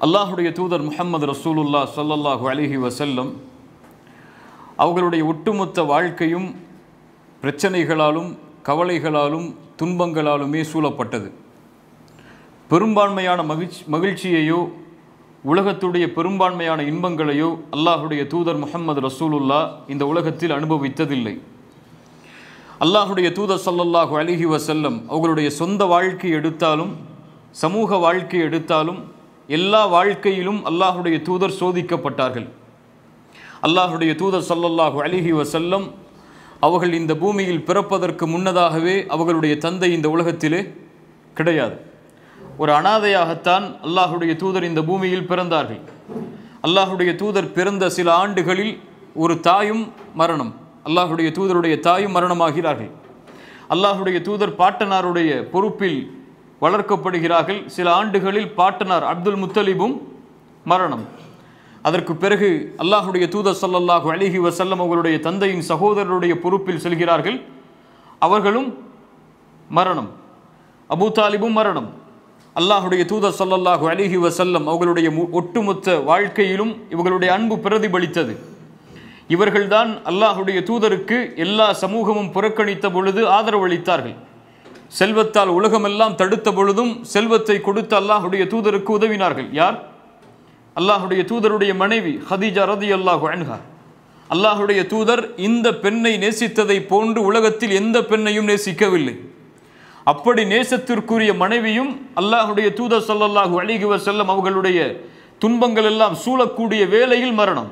அல்லாஹுடைய தூதர் முஹம்மது ரசூலுல்லா ஸல்லல்லாஹு அலைஹி வஸல்லம் அவர்களுடைய ஒட்டுமொத்த வாழ்க்கையும் பிரச்சனைகளாலும் கவலைகளாலும் துன்பங்களாலுமே சூழப்பட்டது பெரும்பான்மையான மகிழ்ச்சி மகிழ்ச்சியையோ உலகத்துடைய பெரும்பான்மையான இன்பங்களையோ அல்லாஹுடைய தூதர் முஹம்மது ரசூலுல்லா இந்த உலகத்தில் அனுபவித்ததில்லை அல்லாஹுடைய தூதர் ஸல்லல்லாஹு அலைஹி வஸல்லம் அவர்களுடைய சொந்த வாழ்க்கை எடுத்தாலும் சமூக வாழ்க்கை எடுத்தாலும் எல்லா வாழ்க்கையிலும் அல்லாஹுடைய தூதர் சோதிக்கப்பட்டார்கள் அல்லாஹுடைய தூதர் ஸல்லல்லாஹு அலைஹி வஸல்லம் அவர்கள் இந்த பூமியில் பிறப்பதற்கு முன்னதாகவே அவர்களுடைய தந்தை இந்த உலகத்திலே கிடையாது ஒரு அனாதையாகத்தான் அல்லாஹுடைய தூதர் இந்த பூமியில் பிறந்தார்கள் அல்லாஹுடைய தூதர் பிறந்த சில ஆண்டுகளில் ஒரு தாயும் மரணம் அல்லாஹுடைய தூதருடைய தாயும் மரணமாகிறார்கள் அல்லாஹுடைய தூதர் பாட்டனாருடைய பொறுப்பில் வளர்க்கப்படுகிறார்கள் சில ஆண்டுகளில் பாட்டனார் அப்துல் முத்தலிபும் மரணம் அதற்கு பிறகு அல்லாஹுடைய தூதர் ஸல்லல்லாஹு அலைஹி வஸல்லம் அவர்களுடைய தந்தையின் சகோதரருடைய பொறுப்பில் செல்கிறார்கள் அவர்களும் மரணம் அபூ தாலிபும் மரணம் அல்லாஹுடைய தூதர் ஸல்லல்லாஹு அலைஹி வஸல்லம் அவர்களுடைய மு- ஒட்டுமொத்த வாழ்க்கையிலும் இவர்களுடைய அன்பு பிரதிபலித்தது இவர்கள்தான் அல்லாஹுடைய தூதருக்கு எல்லா சமூகமும் புறக்கணித்த பொழுது ஆதரவளித்தார்கள் செல்வத்தால் உலகமெல்லாம் தடுத்த பொழுதும் செல்வத்தை கொடுத்து அல்லாஹுடைய தூதருக்கு உதவினார்கள் யார் அல்லாஹுடைய தூதருடைய மனைவி ஹதீஜா ரதி அல்லாஹு அன்ஹா அல்லாஹுடைய தூதர் இந்த பெண்ணை நேசித்ததை போன்று உலகத்தில் எந்த பெண்ணையும் நேசிக்கவில்லை அப்படி நேசத்திற்குரிய மனைவியும் அல்லாஹுடைய தூதர் ஸல்லல்லாஹு அலைஹி வஸல்லம் அவர்களுடைய துன்பங்கள் எல்லாம் சூழக்கூடிய வேளையில் மரணம்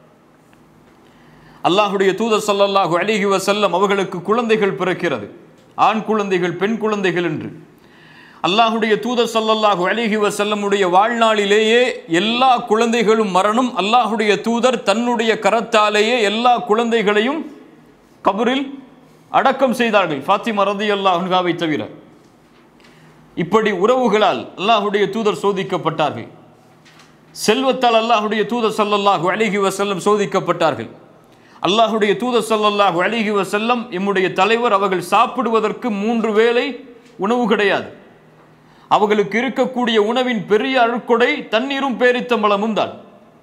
அல்லாஹுடைய தூதர் ஸல்லல்லாஹு அலைஹி வஸல்லம் அவர்களுக்கு குழந்தைகள் பிறக்கிறது ஆண் குழந்தைகள் பெண் குழந்தைகள் என்று அல்லாஹுடைய தூதர் ஸல்லல்லாஹு அலைஹி வஸல்லமுடைய வாழ்நாளிலேயே எல்லா குழந்தைகளும் மரணம் அல்லாஹுடைய தூதர் தன்னுடைய கரத்தாலேயே எல்லா குழந்தைகளையும் கபரில் அடக்கம் செய்தார்கள் ஃபாத்திமா ரதியல்லாஹு அன்ஹாவை தவிர இப்படி உறவுகளால் அல்லாஹுடைய தூதர் சோதிக்கப்பட்டார்கள் செல்வத்தால் அல்லாஹுடைய தூதர் ஸல்லல்லாஹு அலைஹி வஸல்லம் சோதிக்கப்பட்டார்கள் அல்லாஹுடைய தூதர் ஸல்லல்லாஹு அலைஹி வஸல்லம் எம்முடைய தலைவர் அவர்கள் சாப்பிடுவதற்கு மூன்று வேளை உணவு கிடையாது அவர்களுக்கு இருக்கக்கூடிய உணவின் பெரிய அழுக்கொடை தண்ணீரும் பேரித்தம்பளமும் தான்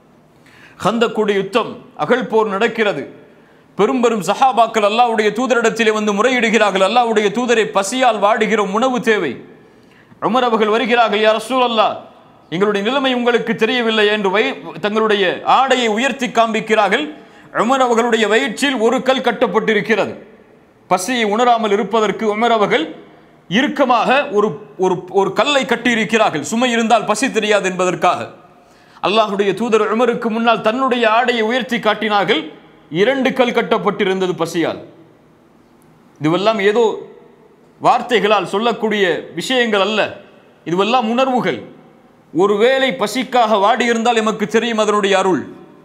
ஹந்தக்குடி யுத்தம் அகழ் போர் நடக்கிறது பெரும் பெரும் சஹாபாக்கள் அல்லாஹ்வுடைய தூதரிடத்திலே வந்து முறையிடுகிறார்கள் அல்லாஹ்வுடைய தூதரை பசியால் வாடுகிறோம் உணவு தேவை உமர் அவர்கள் வருகிறார்கள் யார் ரசூலல்லா எங்களுடைய நிலைமை உங்களுக்கு தெரியவில்லை என்று வை தங்களுடைய ஆடையை உயர்த்தி காண்பிக்கிறார்கள் உமர் அவர்களுடைய வயிற்றில் ஒரு கல் கட்டப்பட்டிருக்கிறது பசியை உணராமல் இருப்பதற்கு உமர் அவர்கள் இறுக்கமாக ஒரு ஒரு ஒரு கல்லை கட்டியிருக்கிறார்கள் சுமை இருந்தால் பசி தெரியாது என்பதற்காக அல்லாஹுடைய தூதர் உமருக்கு முன்னால் தன்னுடைய ஆடையை உயர்த்தி காட்டினார்கள் இரண்டு கல் கட்டப்பட்டிருந்தது பசியால் இதுவெல்லாம் ஏதோ வார்த்தைகளால் சொல்லக்கூடிய விஷயங்கள் அல்ல இதுவெல்லாம் உணர்வுகள் ஒருவேளை பசிக்காக வாடியிருந்தால் எமக்கு தெரியும் அதனுடைய அருள்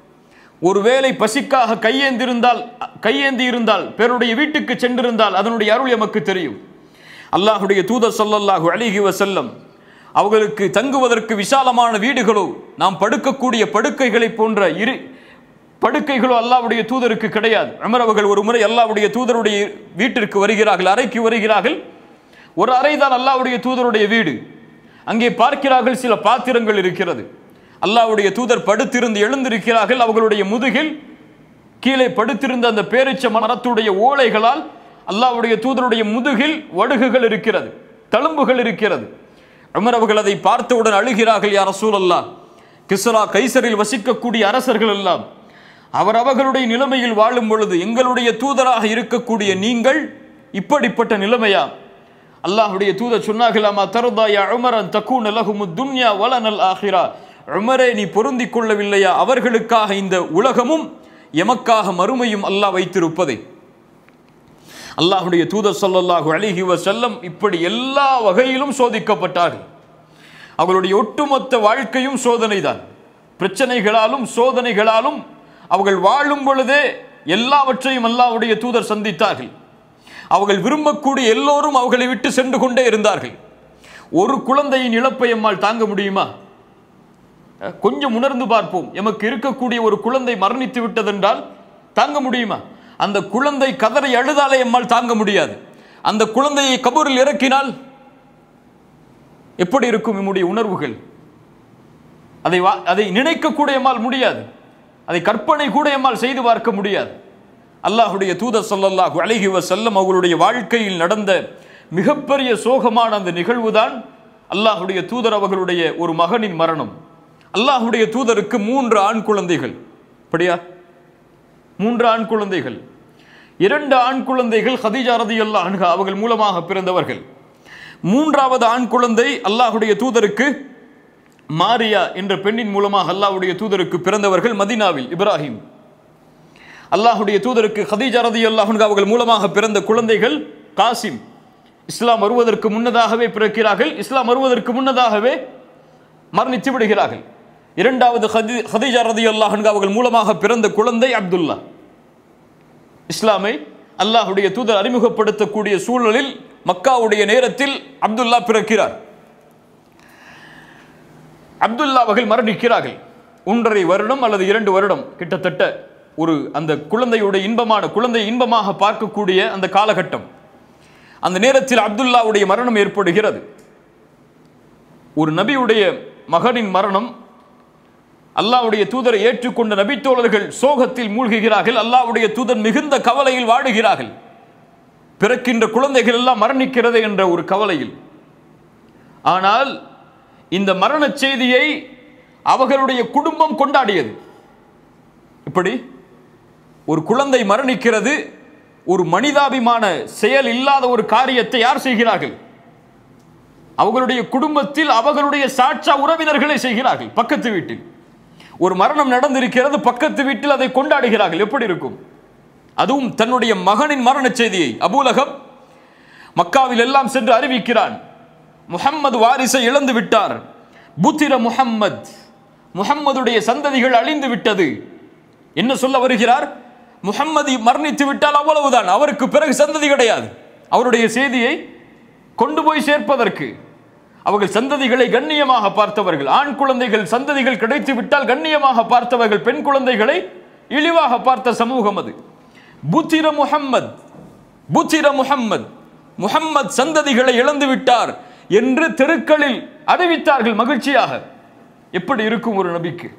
ஒருவேளை பசிக்காக கையேந்திருந்தால் கையேந்தி இருந்தால் பிறருடைய வீட்டுக்கு சென்றிருந்தால் அதனுடைய அருள் எமக்கு தெரியும் அல்லாஹுடைய தூதர் ஸல்லல்லாஹு அலைஹி வஸல்லம் அவர்களுக்கு தங்குவதற்கு விசாலமான வீடுகளோ நாம் படுக்கக்கூடிய படுக்கைகளை போன்ற இரு படுக்கைகளோ அல்லாஹ்வுடைய தூதருக்கு கிடையாது உமர் அவர்கள் ஒரு முறை அல்லாஹ்வுடைய தூதருடைய வீட்டிற்கு வருகிறார்கள் அறைக்கு வருகிறார்கள் ஒரு அறைதான் அல்லாஹ்வுடைய தூதருடைய வீடு அங்கே பார்க்கிறார்கள் சில பாத்திரங்கள் இருக்கிறது அல்லாஹ்வுடைய தூதர் படுத்திருந்து எழுந்திருக்கிறார்கள் அவர்களுடைய முதுகில் கீழே படுத்திருந்த அந்த பேரிச்ச மரத்துடைய ஓலைகளால் அல்லாஹ்வுடைய தூதருடைய முதுகில் வடுகுகள் இருக்கிறது தழும்புகள் இருக்கிறது உமர் அவர்கள் அதை பார்த்தவுடன் அழுகிறார்கள் யார் ரசூலல்லா கிஸ்ரா கைசரில் வசிக்கக்கூடிய அரசர்கள் எல்லாம் அவர் அவர்களுடைய நிலைமையில் வாழும் பொழுது எங்களுடைய தூதராக இருக்கக்கூடிய நீங்கள் இப்படிப்பட்ட நிலைமையா அல்லாஹ்வுடைய தூதர் சொன்னார்களாமா தருதாயா உமரன் தக்கூன் லகுமு துன்யா வலனல் ஆஹிரா உமரே நீ பொருந்திக் கொள்ளவில்லையா அவர்களுக்காக இந்த உலகமும் எமக்காக மறுமையும் அல்லாஹ் வைத்திருப்பதை அல்லாஹுடைய தூதர் ஸல்லல்லாஹு அலைஹி வஸல்லம் இப்படி எல்லா வகையிலும் சோதிக்கப்பட்டார்கள் அவர்களுடைய ஒட்டுமொத்த வாழ்க்கையும் சோதனைதான் பிரச்சனைகளாலும் சோதனைகளாலும் அவர்கள் வாழும் பொழுதே எல்லாவற்றையும் அல்லாஹ்வுடைய தூதர் சந்தித்தார்கள் அவர்கள் விரும்பக்கூடிய எல்லோரும் அவர்களை விட்டு சென்று கொண்டே இருந்தார்கள் ஒரு குழந்தையின் இழப்பை எம்மால் தாங்க முடியுமா அஹ், கொஞ்சம் உணர்ந்து பார்ப்போம் எமக்கு இருக்கக்கூடிய ஒரு குழந்தை மரணித்து விட்டதென்றால் தாங்க முடியுமா அந்த குழந்தை கதறி அழுதாலே எம்மால் தாங்க முடியாது அந்த குழந்தையை கபூரில் இறக்கினால் எப்படி இருக்கும் நம்முடைய உணர்வுகள் அதை வா- அதை நினைக்க கூட எம்மால் முடியாது அதை கற்பனை கூட எம்மால் செய்து பார்க்க முடியாது அல்லாஹுடைய தூதர் ஸல்லல்லாஹு அலைஹி வஸல்லம் அவர்களுடைய வாழ்க்கையில் நடந்த மிகப்பெரிய சோகமான அந்த நிகழ்வுதான் அல்லாஹுடைய தூதர் அவர்களுடைய ஒரு மகனின் மரணம் அல்லாஹுடைய தூதருக்கு மூன்று ஆண் குழந்தைகள் அப்படியா மூன்று ஆண் குழந்தைகள் இரண்டு ஆண் குழந்தைகள் ஹதீஜா ரதியல்லாஹு அன்ஹா அவர்கள் மூலமாக பிறந்தவர்கள் மூன்றாவது ஆண் குழந்தை அல்லாஹுடைய தூதருக்கு மாரியா என்ற பெண்ணின் மூலமாக அல்லாஹ்வுடைய தூதருக்கு பிறந்தவர்கள் மதீனாவில் இப்ராஹிம் அல்லாஹ்வுடைய தூதருக்கு ஹதீஜா ரதியல்லாஹு அன்ஹா அவர்கள் மூலமாக பிறந்த குழந்தைகள் காசிம் இஸ்லாம் வருவதற்கு முன்னதாகவே பிறக்கிறார்கள் இஸ்லாம் வருவதற்கு முன்னதாகவே மரணித்து விடுகிறார்கள் இரண்டாவது ஹதி- ஹதீஜா ரதியல்லாஹு அன்ஹா அவர்கள் மூலமாக பிறந்த குழந்தை அப்துல்லா இஸ்லாமை அல்லாஹ்வுடைய தூதர் அறிமுகப்படுத்தக்கூடிய சூழலில் மக்காவுடைய நேரத்தில் அப்துல்லா பிறக்கிறார் அப்துல்லா அவர்கள் மரணிக்கிறார்கள் ஒன்றரை வருடம் அல்லது இரண்டு வருடம் கிட்டத்தட்ட ஒரு அந்த குழந்தையுடைய இன்பமான குழந்தை இன்பமாக பார்க்கக்கூடிய அந்த காலகட்டம் அந்த நேரத்தில் அப்துல்லாவுடைய மரணம் ஏற்படுகிறது ஒரு நபியுடைய மகனின் மரணம் அல்லாஹ்வுடைய தூதரை ஏற்றுக்கொண்ட நபித்தோழர்கள் சோகத்தில் மூழ்குகிறார்கள் அல்லாஹ்வுடைய தூதர் மிகுந்த கவலையில் வாடுகிறார்கள் பிறக்கின்ற குழந்தைகள் எல்லாம் மரணிக்கிறது என்ற ஒரு கவலையில் ஆனால் இந்த மரணச் செய்தியை அவர்களுடைய குடும்பம் கொண்டாடியது இப்படி ஒரு குழந்தை மரணிக்கிறது ஒரு மனிதாபிமான செயல் இல்லாத ஒரு காரியத்தை யார் செய்கிறார்கள் அவர்களுடைய குடும்பத்தில் அவர்களுடைய சாட்சா உறவினர்களை செய்கிறார்கள் பக்கத்து வீட்டில் ஒரு மரணம் நடந்திருக்கிறது பக்கத்து வீட்டில் அதை கொண்டாடுகிறார்கள் எப்படி இருக்கும் அதுவும் தன்னுடைய மகனின் மரணச் செய்தியை அபூலகம் மக்காவில் எல்லாம் சென்று அறிவிக்கிறான் முஹம்மது வாரிசை இழந்து விட்டார் புத்திர முஹம்மத் முஹம்மதுடைய சந்ததிகள் அழிந்து விட்டது என்ன சொல்ல வருகிறார் முஹம்மது மரணித்து விட்டால் அவ்வளவுதான் அவருக்கு பிறகு சந்ததி கிடையாது அவருடைய செய்தியை கொண்டு போய் சேர்ப்பதற்கு அவர்கள் சந்ததிகளை கண்ணியமாக பார்த்தவர்கள் ஆண் குழந்தைகள் சந்ததிகள் கிடைத்து விட்டால் கண்ணியமாக பார்த்தவர்கள் பெண் குழந்தைகளை இழிவாக பார்த்த சமூகம் அது புத்திர முஹம்மத் புத்திர முஹம்மத் முஹம்மத் சந்ததிகளை இழந்து விட்டார் என்று தெருக்களில் அறிவித்தார்கள் மகிழ்ச்சியாக எப்படி இருக்கும் ஒரு நபிக்கு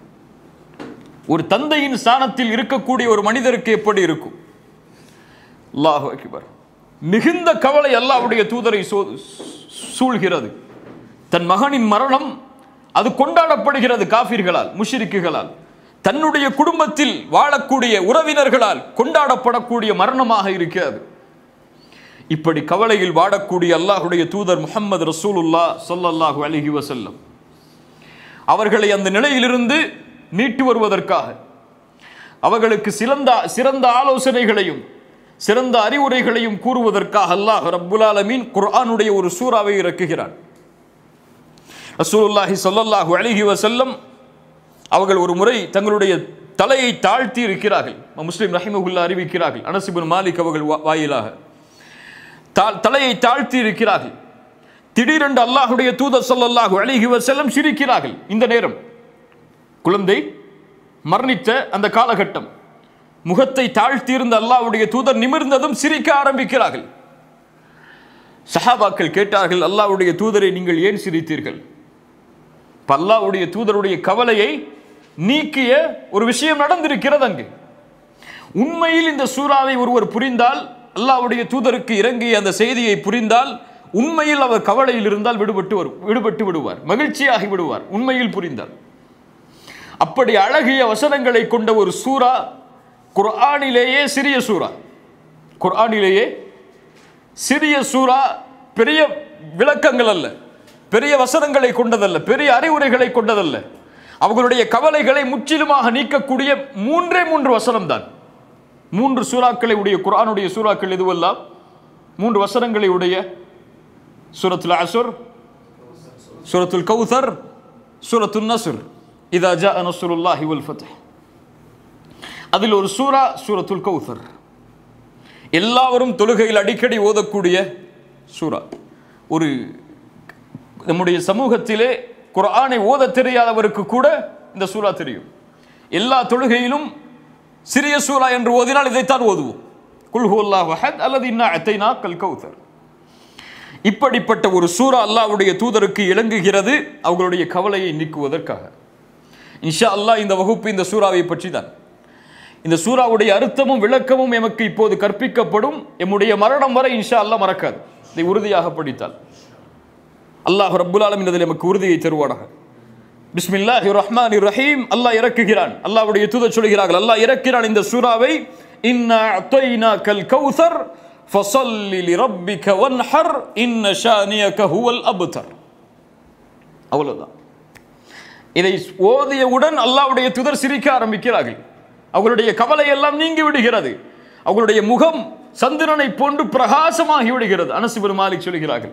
ஒரு தந்தையின் ஸ்தானத்தில் இருக்கக்கூடிய ஒரு மனிதருக்கு எப்படி இருக்கும் அல்லாஹ் அக்பர் மிகுந்த கவலை அல்லாஹ்வுடைய தூதரை சூ- சூழ்கிறது தன் மகனின் மரணம் அது கொண்டாடப்படுகிறது காஃபிர்களால் முஷிரிக்குகளால் தன்னுடைய குடும்பத்தில் வாழக்கூடிய உறவினர்களால் கொண்டாடப்படக்கூடிய மரணமாக இருக்கிறது இப்படி கவலையில் வாடக்கூடிய அல்லாஹ்வுடைய தூதர் முஹம்மது ரசூலுல்லா ஸல்லல்லாஹு அலைஹி வஸல்லம் அவர்களை அந்த நிலையிலிருந்து மீட்டு வருவதற்காக அவர்களுக்கு சிறந்த சிறந்த ஆலோசனைகளையும் சிறந்த அறிவுரைகளையும் கூறுவதற்காக அல்லாஹ் ரப்புல் ஆலமீன் குர்ஆனுடைய ஒரு சூறாவை இறக்குகிறான் ரசூலுல்லாஹி ஸல்லல்லாஹு அலைஹி வஸல்லம் அவர்கள் ஒரு முறை தங்களுடைய தலையை தாழ்த்தி இருக்கிறார்கள் முஸ்லிம் ரஹிமகுல்லா அறிவிக்கிறார்கள் அனஸ் இப்னு மாலிக் அவர்கள் வா- வாயிலாக தா- தலையை தாழ்த்தி இருக்கிறார்கள் திடீரென்று அல்லாஹ்வுடைய தூதர் ஸல்லல்லாஹு அலைஹி வஸல்லம் சிரிக்கிறார்கள் இந்த நேரம் குழந்தை மரணித்த அந்த காலகட்டம் முகத்தை தாழ்த்தியிருந்த அல்லாஹ்வுடைய தூதர் நிமிர்ந்ததும் சிரிக்க ஆரம்பிக்கிறார்கள் சஹாபாக்கள் கேட்டார்கள் அல்லாஹ்வுடைய தூதரை நீங்கள் ஏன் சிரித்தீர்கள் இப்ப அல்லாஹ்வுடைய தூதருடைய கவலையை நீக்கிய ஒரு விஷயம் நடந்திருக்கிறது அங்கு உண்மையில் இந்த சூறாவை ஒருவர் புரிந்தால் அல்லாஹ்வுடைய தூதருக்கு இறங்கிய அந்த செய்தியை புரிந்தால் உண்மையில் அவர் கவலையில் இருந்தால் விடுபட்டு வரும் விடுபட்டு விடுவார் மகிழ்ச்சியாகி விடுவார் உண்மையில் புரிந்தால் அப்படி அழகிய வசனங்களை கொண்ட ஒரு சூரா குர்ஆனிலேயே சிறிய சூரா குர்ஆனிலேயே சிறிய சூரா பெரிய விளக்கங்கள் அல்ல பெரிய வசனங்களை கொண்டதல்ல பெரிய அறிவுரைகளை கொண்டதல்ல அவர்களுடைய கவலைகளை முற்றிலுமாக நீக்கக்கூடிய மூன்றே மூன்று வசனம்தான் மூன்று சூறாக்களை உடைய குர்ஆனுடைய சூறாக்கள் எதுவெல்லாம் மூன்று வசனங்களை உடைய சூரத்துல் அசுர் சூரத்துல் கௌசர் சூரத்துல் நஸ்ர் இதா ஜா நஸ்ருல்லாஹி வல் ஃபத்ஹ் அதில் ஒரு சூரா சூரத்துல் கௌசர் எல்லாவரும் தொழுகையில் அடிக்கடி ஓதக்கூடிய சூரா ஒரு நம்முடைய சமூகத்திலே குர்ஆனை ஓத தெரியாதவருக்கு கூட இந்த சூரா தெரியும் எல்லா தொழுகையிலும் சிறிய சூரா என்று ஓதினால் இதைத்தான் ஓதுவோம் குல்ஹு அல்லாஹ் அஹத் அல்லது இன்னா அத்தைனா கல் கௌசர் இப்படிப்பட்ட ஒரு சூரா அல்லாஹ்வுடைய தூதருக்கு இறங்குகிறது அவர்களுடைய கவலையை நீக்குவதற்காக இன்ஷா அல்லாஹ் இந்த வகுப்பு இந்த சூறாவை பற்றி தான் இந்த சூறாவுடைய அர்த்தமும் விளக்கமும் எமக்கு இப்போது கற்பிக்கப்படும் எம்முடைய மரணம் வரை இன்ஷா அல்லாஹ் மறக்காது இதை உறுதியாக படித்தால் அல்லாஹ் ரப்புல் ஆலமீன் அதில் எமக்கு உறுதியை தருவானாக பிஸ்மில்லாஹி ரஹ்மான் ரஹீம் அல்லாஹ் இறக்குகிறான் அல்லாஹ்வுடைய தூதர் சொல்கிறார்கள் அல்லாஹ் இறக்கிறான் இந்த சூறாவை இன்னா அத்தைனா கல் கௌசர் ஃபஸல்லி லிரப்பிக வன்ஹர் இன்ன ஷானியக ஹுவல் அப்தர் அவ்வளவுதான் இதை ஓதியவுடன் அல்லாஹ்வுடைய தூதர் சிரிக்க ஆரம்பிக்கிறார்கள் அவர்களுடைய கவலை எல்லாம் நீங்கி விடுகிறது அவர்களுடைய முகம் சந்திரனை போன்று பிரகாசமாகி விடுகிறது அனசிபர் மாலிக் சொல்கிறார்கள்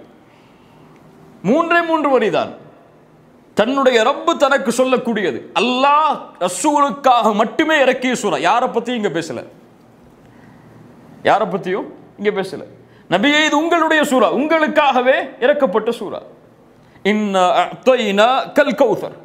மூன்றே மூன்று வரிதான் தன்னுடைய ரப்பு தனக்கு சொல்லக்கூடியது அல்லாஹ் ரசூலுக்காக மட்டுமே இறக்கிய சூறா யாரை பத்தியும் இங்க பேசல யாரை பத்தியும் இங்க பேசல நபியே இது உங்களுடைய சூறா உங்களுக்காகவே இறக்கப்பட்ட சூறா இன்னா அஅத்தைனா கல் கௌசர்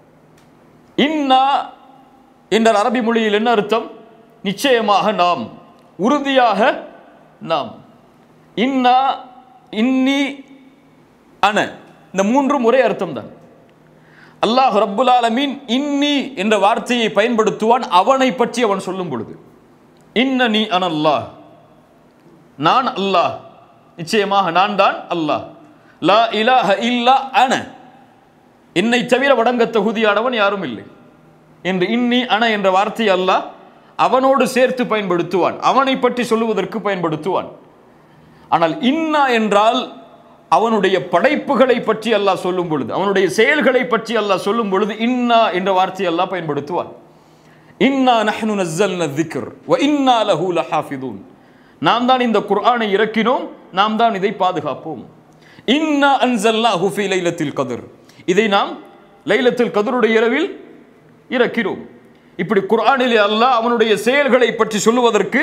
இன்னா என்ற அரபி மொழியில் என்ன அர்த்தம் நிச்சயமாக நாம் உறுதியாக நாம் இன்னா இன்னி அன இந்த மூன்றும் ஒரே அர்த்தம் தான் அல்லாஹ் ரப்புல் ஆலமீன் இன்னி என்ற வார்த்தையை பயன்படுத்துவான் அவனை பற்றி அவன் சொல்லும் பொழுது இன்ன நீ அனல்லாஹ் நான் அல்லாஹ் நிச்சயமாக நான் தான் அல்லாஹ் லா இலாஹ இல்லா அன என்னை தவிர வணங்க தகுதியானவன் யாரும் இல்லை என்று இன்னி அன என்ற வார்த்தை அல்லாஹ் அவனோடு சேர்த்து பயன்படுத்துவான் அவனை பற்றி சொல்லுவதற்கு பயன்படுத்துவான் ஆனால் இன்னா என்றால் அவனுடைய படைப்புகளை பற்றி அல்லாஹ் சொல்லும் பொழுது அவனுடைய செயல்களை பற்றி அல்லாஹ் சொல்லும் பொழுது இன்னா என்ற வார்த்தை அல்லாஹ் பயன்படுத்துவான் இன்னா நஹ்னு நஸ்ஸல்ன திக்ர் வ இன்னா லஹு லஹாஃபிதூன் நாம் தான் இந்த குர்ஆனை இறக்கினோம் நாம் தான் இதை பாதுகாப்போம் இன்னா அன்சல்னாஹு ஃபீ லைலத்தில் கத்ர் இதை நாம் லைலத்தில் கதருடைய இரவில் இறக்கிறோம் இப்படி குர்ஆனிலே அல்லாஹ் அவனுடைய செயல்களை பற்றி சொல்லுவதற்கு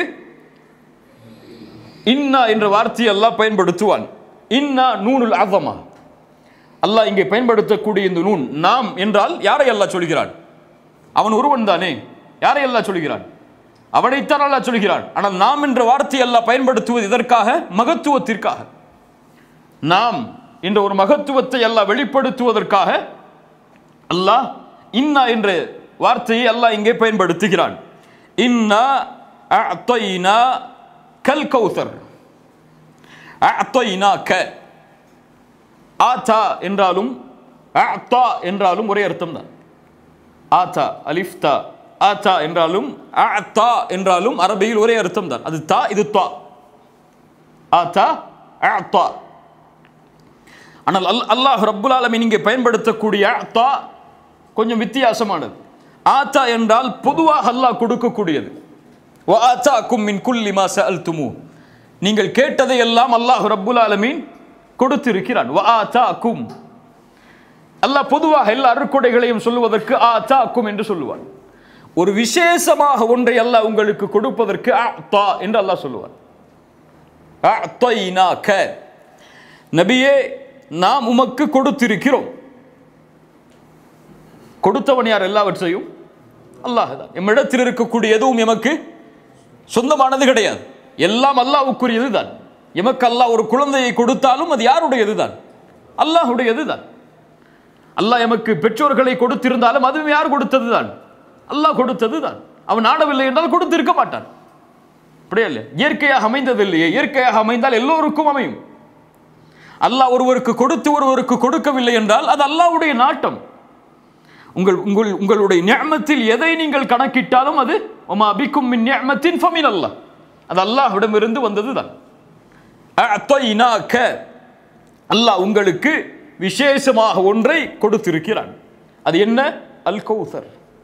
இன்னா என்ற வார்த்தையை அல்லாஹ் பயன்படுத்துவான் இன்னா நூனுல் அசமா அல்லாஹ் இங்கே பயன்படுத்தக்கூடிய இந்த நூன் நாம் என்றால் யாரை அல்லாஹ் சொல்கிறான் அவன் ஒருவன் தானே யாரை அல்லாஹ் சொல்கிறான் அவனைத்தான் அல்லாஹ் சொல்கிறான் ஆனால் நாம் என்ற வார்த்தையை அல்லாஹ் பயன்படுத்துவது இதற்காக மகத்துவத்திற்காக நாம் என்ற ஒரு மகத்துவத்தை அல்லாஹ் வெளிப்படுத்துவதற்காக அல்லாஹ் இன்னா என்ற வார்த்தையை அல்லாஹ் இங்கே பயன்படுத்துகிறான் இன்னா அஅத்தைனா கல் கௌசர் அஅத்தைனா க ஆத்தா என்றாலும் அஅத்தா என்றாலும் ஒரே அர்த்தம் தான் ஆத்தா அலிஃப் தா ஆத்தா என்றாலும் அஅத்தா என்றாலும் அரபியில் ஒரே அர்த்தம் தான் அது தா இது தா ஆத்தா அஅத்தா ஆனால் அல் அல்லாஹ் ரப்புல் ஆலமீன் இங்கே பயன்படுத்தக்கூடிய அத்தா கொஞ்சம் வித்தியாசமானது ஆத்தா என்றால் பொதுவாக அல்லாஹ் கொடுக்கக்கூடியது வ ஆத்தாக்கும் மின் குல்லி மா சஅல்துமு நீங்கள் கேட்டதை எல்லாம் அல்லாஹ் ரப்புல் ஆலமீன் கொடுத்திருக்கிறான் வ ஆத்தாக்கும் அல்லாஹ் பொதுவாக எல்லா அருட்கொடைகளையும் சொல்லுவதற்கு ஆத்தாக்கும் என்று சொல்லுவான் ஒரு விசேஷமாக ஒன்றை அல்லாஹ் உங்களுக்கு கொடுப்பதற்கு அத்தா என்று அல்லாஹ் சொல்லுவான் அத்தைனாக நபியே நாம் உமக்கு கொடுத்திருக்கிறோம் கொடுத்தவன் யார் எல்லாவற்றையும் அல்லாஹ் தான் எம்மிடத்தில் இருக்கக்கூடிய எதுவும் எமக்கு சொந்தமானது கிடையாது எல்லாம் அல்லாஹ்வுக்குரியது தான் எமக்கு அல்லாஹ் ஒரு குழந்தையை கொடுத்தாலும் அது யாருடையது தான் அல்லாஹுடையது தான் அல்லாஹ் எமக்கு பெற்றோர்களை கொடுத்திருந்தாலும் அதுவும் யார் கொடுத்தது தான் அல்லாஹ் கொடுத்தது தான் அவன் நாடவில்லை என்றால் கொடுத்திருக்க மாட்டான் அப்படியே இல்லையா இயற்கையாக அமைந்தது இல்லையே இயற்கையாக அமைந்தால் எல்லோருக்கும் அமையும் அல்லாஹ் ஒருவருக்கு கொடுத்து ஒருவருக்கு கொடுக்கவில்லை என்றால் அது அல்லாஹ்வுடைய நாட்டம் உங்கள் உங்கள் உங்களுடைய நியமத்தில் எதை நீங்கள் கணக்கிட்டாலும் அது ஒமா பிக்கும் மின் நியமத்தின் ஃபமின் அல்லாஹ் அது அல்லாஹ்விடமிருந்து வந்தது தான் அல்லாஹ் உங்களுக்கு விசேஷமாக ஒன்றை கொடுத்திருக்கிறான் அது என்ன அல் கௌசர்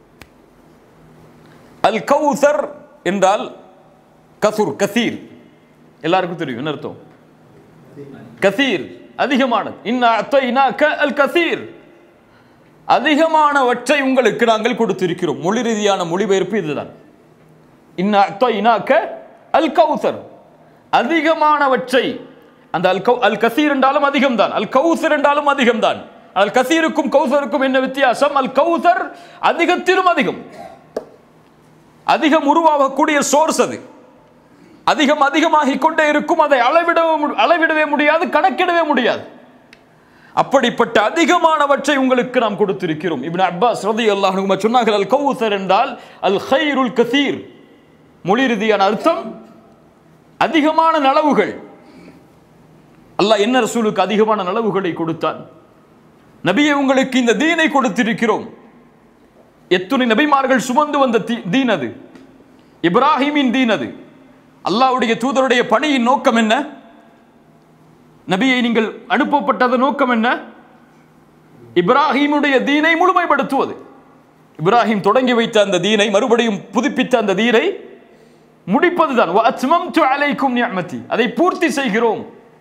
அல் கௌசர் என்றால் கசுர் கசீர் எல்லாருக்கும் தெரியும் என்ன அர்த்தம் கசீர் அதிகமானது இன்னா அத்தைனாக்க அல் கசீர் அதிகமானவற்றை உங்களுக்கு நாங்கள் கொடுத்திருக்கிறோம் மொழி ரீதியான மொழிபெயர்ப்பு இதுதான் இன்னா அத்தைனாக்க அல் கௌசர் அதிகமானவற்றை அந்த அல் கௌ அல் கசீர் என்றாலும் அதிகம்தான் அல் கௌசர் என்றாலும் அதிகம்தான் அல் கசீருக்கும் கௌசருக்கும் என்ன வித்தியாசம் அல் கௌசர் அதிகத்திலும் அதிகம் அதிகம் உருவாகக்கூடிய சோர்ஸ் அது அதிகம் அதிகமாகிக் கொண்டே இருக்கும் அதை அளவிடவே மு- அளவிடவே முடியாது கணக்கிடவே முடியாது அப்படிப்பட்ட அதிகமானவற்றை உங்களுக்கு நாம் கொடுத்திருக்கிறோம் இப்னு அப்பாஸ் ரதி அல்லாஹ் சொன்னார்கள் அல் கௌசர் என்றால் அல் ஹைருல் கசீர் மொழி ரீதியான அர்த்தம் அதிகமான நலவுகள் அல்லாஹ் என்ன ரசூலுக்கு அதிகமான நலவுகளை கொடுத்தான் நபியை உங்களுக்கு இந்த தீனை கொடுத்திருக்கிறோம் எத்துணை நபிமார்கள் சுமந்து வந்த தீ- தீன் அது இப்ராஹிமின் தீன் அது அல்லாஹ்வுடைய தூதருடைய பணியின் நோக்கம் என்ன நபியை நீங்கள் அனுப்பப்பட்டது நோக்கம் என்ன இப்ராஹிமுடைய தீனை முழுமைப்படுத்துவது இப்ராஹிம் தொடங்கி வைத்த அந்த தீனை மறுபடியும் புதுப்பித்த அந்த தீனை முடிப்பதுதான் வஅத்மம்து அலைக்கும் நிஅமதி அதை பூர்த்தி செய்கிறோம்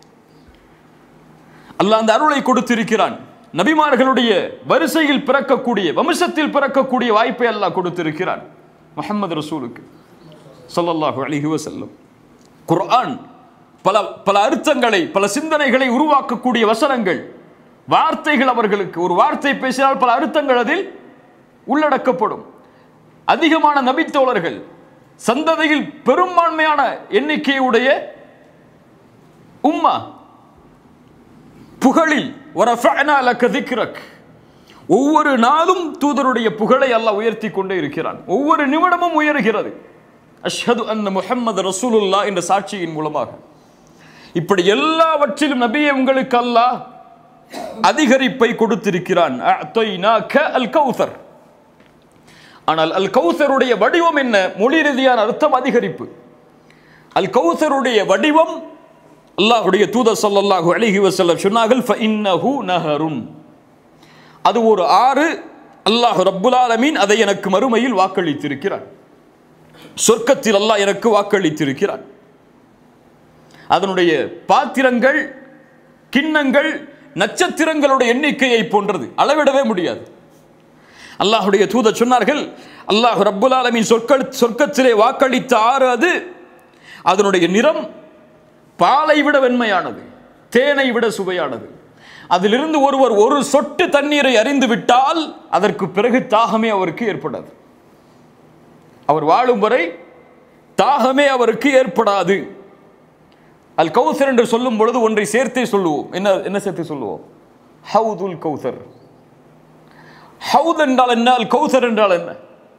அல்லாஹ் அந்த அருளை கொடுத்திருக்கிறான் நபிமார்களுடைய வரிசையில் பிறக்கக்கூடிய வம்சத்தில் பிறக்கக்கூடிய வாய்ப்பை அல்லாஹ் கொடுத்திருக்கிறான் முஹம்மது ரசூலுக்கு ஸல்லல்லாஹு அலைஹி வஸல்லம் குர்ஆன் பல பல அர்த்தங்களை பல சிந்தனைகளை உருவாக்கக்கூடிய வசனங்கள் வார்த்தைகள் அவர்களுக்கு ஒரு வார்த்தை பேசினால் பல அர்த்தங்கள் அதில் உள்ளடக்கப்படும் அதிகமான நபித்தோழர்கள் சந்ததியில் பெரும்பான்மையான எண்ணிக்கையுடைய உம்மா புகழில் வரஃபஅனா லக திக்ரக் ஒவ்வொரு நாளும் தூதருடைய புகழை அல்லாஹ் உயர்த்தி கொண்டே இருக்கிறான் ஒவ்வொரு நிமிடமும் உயர்கிறது அஷ்ஹது அன்ன முஹம்மது ரசூலுல்லா என்ற சாட்சியின் மூலமாக இப்படி எல்லாவற்றிலும் நபியை உங்களுக்கு அல்லாஹ் அதிகரிப்பை கொடுத்திருக்கிறான் அஅதைனாக அல் கௌசர் ஆனால் அல் கௌசருடைய வடிவம் என்ன மொழி ரீதியான அர்த்தம் அதிகரிப்பு அல் கௌசருடைய வடிவம் அல்லாஹ்வுடைய தூதர் ஸல்லல்லாஹு அலைஹி வஸல்லம் சொன்னார்கள் ஃபஇன்னஹு நஹருன் அது ஒரு ஆறு அல்லாஹ் ரப்புல் ஆலமீன் அதை எனக்கு மறுமையில் வாக்களித்திருக்கிறான் சொர்க்கத்தில் அல்லாஹ் எனக்கு வாக்களித்திருக்கிறான் அதனுடைய பாத்திரங்கள் கிண்ணங்கள் நட்சத்திரங்களுடைய எண்ணிக்கையை போன்றது அளவிடவே முடியாது அல்லாஹ்வுடைய தூதர் சொன்னார்கள் அல்லாஹ் ரப்புல் ஆலமீன் சொற்க சொர்க்கத்திலே வாக்களித்த ஆறு அது அதனுடைய நிறம் பாலை விட வெண்மையானது தேனை விட சுவையானது அதிலிருந்து ஒருவர் ஒரு சொட்டு தண்ணீரை அறிந்து விட்டால் அதற்கு பிறகு தாகமே அவருக்கு ஏற்படாது அவர் வாழும் வரை தாகமே அவருக்கு ஏற்படாது அல் கௌசர் என்று சொல்லும் பொழுது ஒன்றை சேர்த்தே சொல்லுவோம் என்ன என்ன சேர்த்து சொல்லுவோம் ஹவுதுல் கௌசர் ஹவுத் என்றால் என்ன அல் கௌசர் என்றால் என்ன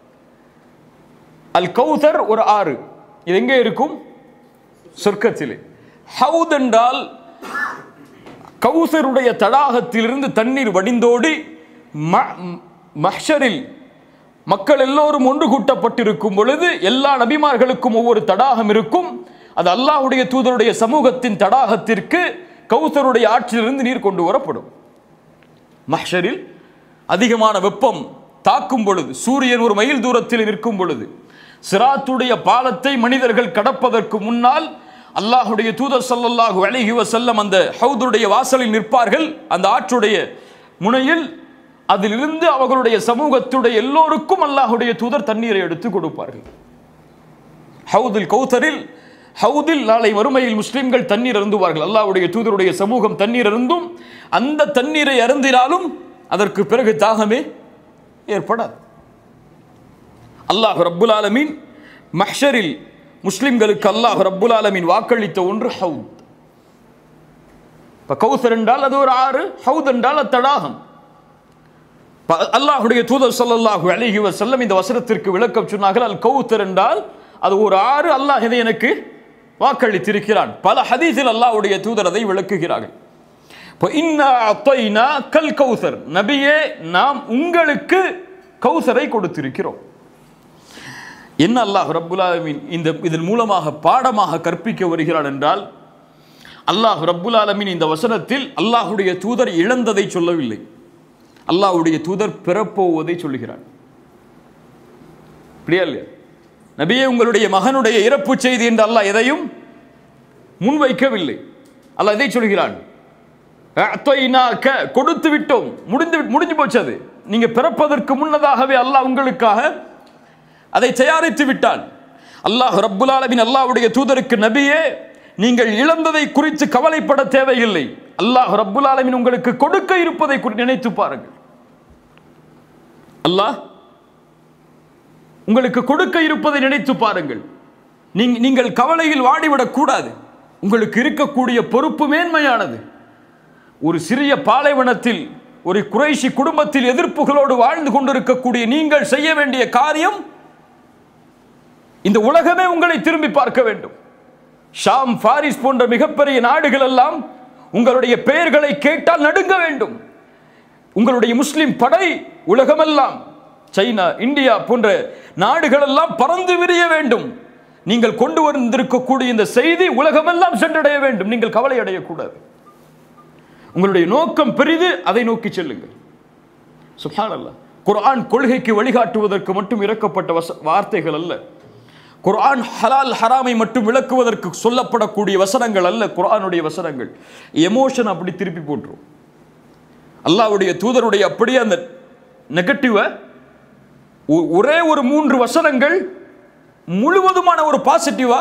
அல் கௌசர் ஒரு ஆறு இது எங்கே இருக்கும் சொர்க்கத்திலே ஹவுத் என்றால் கௌசருடைய தடாகத்திலிருந்து தண்ணீர் வடிந்தோடி ம- மஹ்ஷரில் மக்கள் எல்லோரும் ஒன்று கூட்டப்பட்டிருக்கும் பொழுது எல்லா நபிமார்களுக்கும் ஒவ்வொரு தடாகம் இருக்கும் அது அல்லாஹ்வுடைய தூதருடைய சமூகத்தின் தடாகத்திற்கு கௌசருடைய ஆற்றிலிருந்து நீர் கொண்டு வரப்படும் மஹ்ஷரில் அதிகமான வெப்பம் தாக்கும் பொழுது சூரியன் ஒரு மைல் தூரத்தில் நிற்கும் பொழுது சிராத்துடைய பாலத்தை மனிதர்கள் கடப்பதற்கு முன்னால் அல்லாஹுடைய தூதர் ஸல்லல்லாஹு அலைஹி வஸல்லம் அந்த ஹவுதுடைய வாசலில் நிற்பார்கள் அந்த ஆற்றுடைய முனையில் அதிலிருந்து அவர்களுடைய சமூகத்துடைய எல்லோருக்கும் அல்லாஹுடைய தூதர் தண்ணீரை எடுத்து கொடுப்பார்கள் ஹவுதில் கௌதரில் ஹவுதில் நாளை மறுமையில் முஸ்லிம்கள் தண்ணீர் அருந்துவார்கள் அல்லாஹ்வுடைய தூதருடைய சமூகம் தண்ணீர் அருந்தும் அந்த தண்ணீரை அருந்தினாலும் அதற்கு பிறகு தாகமே ஏற்படாது அல்லாஹ் ரப்புல் ஆலமீன் மஹ்ஷரில் முஸ்லிம்களுக்கு அல்லாஹ் ரப்புல் ஆலமீன் வாக்களித்த ஒன்று ஹவுத் இப்ப கௌசர் என்றால் அது ஒரு ஆறு ஹவுத் என்றால் அது தடாகம் ப- அல்லாஹ்வுடைய தூதர் ஸல்லல்லாஹு அலைஹி வஸல்லம் இந்த வசனத்திற்கு விளக்கம் சொன்னார்கள் அல் கௌத்தர் என்றால் அது ஒரு ஆறு அல்லாஹ் இதை எனக்கு வாக்களித்திருக்கிறான் பல ஹதீஸில் அல்லாஹ்வுடைய தூதர் அதை விளக்குகிறார்கள் இப்போ இன்னா அத்தைனா கல் கௌசர் நபியே நாம் உங்களுக்கு கௌசரை கொடுத்திருக்கிறோம் என்ன அல்லாஹ் ரப்புல் ஆலமீன் இந்த இதன் மூலமாக பாடமாக கற்பிக்க வருகிறான் என்றால் அல்லாஹ் ரப்புல் ஆலமீன் இந்த வசனத்தில் அல்லாஹ்வுடைய தூதர் இழந்ததை சொல்லவில்லை அல்லாஹ்வுடைய தூதர் பெறப்போவதை சொல்லுகிறான் அப்படியா இல்லையா நபியே உங்களுடைய மகனுடைய இறப்பு செய்தி என்று அல்லாஹ் எதையும் முன்வைக்கவில்லை அல்லாஹ் எதை சொல்கிறான் அஅத்தைனாக்க, கொடுத்து விட்டோம் முடிந்து முடிஞ்சு போச்சு அது நீங்க பிறப்பதற்கு முன்னதாகவே அல்லாஹ் உங்களுக்காக அதை தயாரித்து விட்டான் அல்லாஹ் ரப்புல் ஆலமீன் அல்லாஹ்வுடைய தூதருக்கு நபியே நீங்கள் இழந்ததை குறித்து கவலைப்பட தேவையில்லை அல்லாஹ் ரப்புல் ஆலமீன் உங்களுக்கு கொடுக்க இருப்பதை குறி- நினைத்து பாருங்கள் அல்லாஹ் உங்களுக்கு கொடுக்க இருப்பதை நினைத்து பாருங்கள் நீங்க நீங்கள் கவலையில் வாடிவிடக் கூடாது உங்களுக்கு இருக்கக்கூடிய பொறுப்பு மேன்மையானது ஒரு சிறிய பாலைவனத்தில் ஒரு குறைஷி குடும்பத்தில் எதிர்ப்புகளோடு வாழ்ந்து கொண்டிருக்கக்கூடிய நீங்கள் செய்ய வேண்டிய காரியம் இந்த உலகமே உங்களை திரும்பி பார்க்க வேண்டும் ஷாம் பாரிஸ் போன்ற மிகப்பெரிய நாடுகள் எல்லாம் உங்களுடைய பெயர்களை கேட்டால் நடுங்க வேண்டும் உங்களுடைய முஸ்லிம் படை உலகமெல்லாம் சைனா இந்தியா போன்ற நாடுகள் எல்லாம் பறந்து விரிய வேண்டும் நீங்கள் கொண்டு வந்திருக்கக்கூடிய இந்த செய்தி உலகமெல்லாம் சென்றடைய வேண்டும் நீங்கள் கவலை அடையக்கூடாது உங்களுடைய நோக்கம் பெரிது அதை நோக்கி செல்லுங்கள் சுப்ஹானல்லாஹ் குர்ஆன் கொள்கைக்கு வழிகாட்டுவதற்கு மட்டும் இறக்கப்பட்ட வச வார்த்தைகள் அல்ல குர்ஆன் ஹலால் ஹராமை மட்டும் விளக்குவதற்கு சொல்லப்படக்கூடிய வசனங்கள் அல்ல குர்ஆனுடைய வசனங்கள் எமோஷன் அப்படி திருப்பி போட்டுரும் அல்லாஹ்வுடைய தூதருடைய அப்படியே அந்த நெகட்டிவை ஒரே ஒரு மூன்று வசனங்கள் முழுவதுமான ஒரு பாசிட்டிவா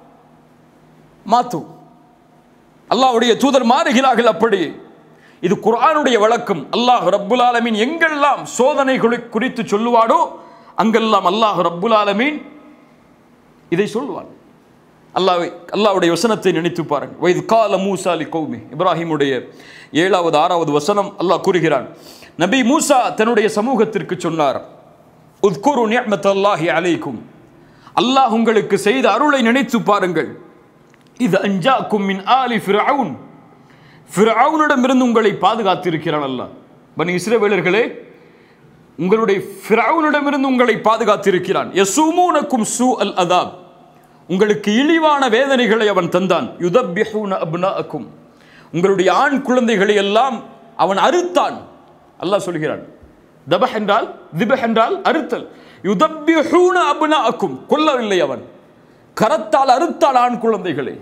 மாத்தும் அல்லாஹ்வுடைய தூதர் மாறுகிறார்கள் அப்படி இது குர்ஆனுடைய வழக்கம் அல்லாஹ் ரப்புல் ஆலமீன் எங்கெல்லாம் சோதனைகளை குறித்து சொல்லுவானோ அங்கெல்லாம் அல்லாஹ் ரப்புல் ஆலமீன் இதை சொல்லுவான் அல்லாஹ் அல்லாஹ்வுடைய வசனத்தை நினைத்து பாருங்கள் வைது கால மூசா அலி கௌமி இப்ராஹிமுடைய ஏழாவது ஆறாவது வசனம் அல்லாஹ் கூறுகிறான் நபி மூசா தன்னுடைய சமூகத்திற்கு சொன்னார் உத்குரு நியமத் அல்லாஹி அலைக்கும் அல்லாஹ் உங்களுக்கு செய்த அருளை நினைத்து பாருங்கள் இது அஞ்சாக்கும் மின் ஆலி ஃபிரவுன் ஃபிரவுனிடமிருந்து உங்களை பாதுகாத்திருக்கிறான் அல்லாஹ் பனி இஸ்ரவேலர்களே உங்களுடைய ஃபிரவுனிடமிருந்து உங்களை பாதுகாத்திருக்கிறான் யசூமூனக்கும் சூ அல் அதாப் உங்களுக்கு இழிவான வேதனைகளை அவன் தந்தான் யுதப்பிஹூன அப்னாஅக்கும் உங்களுடைய ஆண் குழந்தைகளை எல்லாம் அவன் அறுத்தான் அல்லாஹ் சொல்கிறான் தபஹ் என்றால் திபஹ் என்றால் அறுத்தல் யுதப்பிஹூன அப்னாஅக்கும் கொல்லவில்லை அவன் கரத்தால் அறுத்தால் ஆண் குழந்தைகளை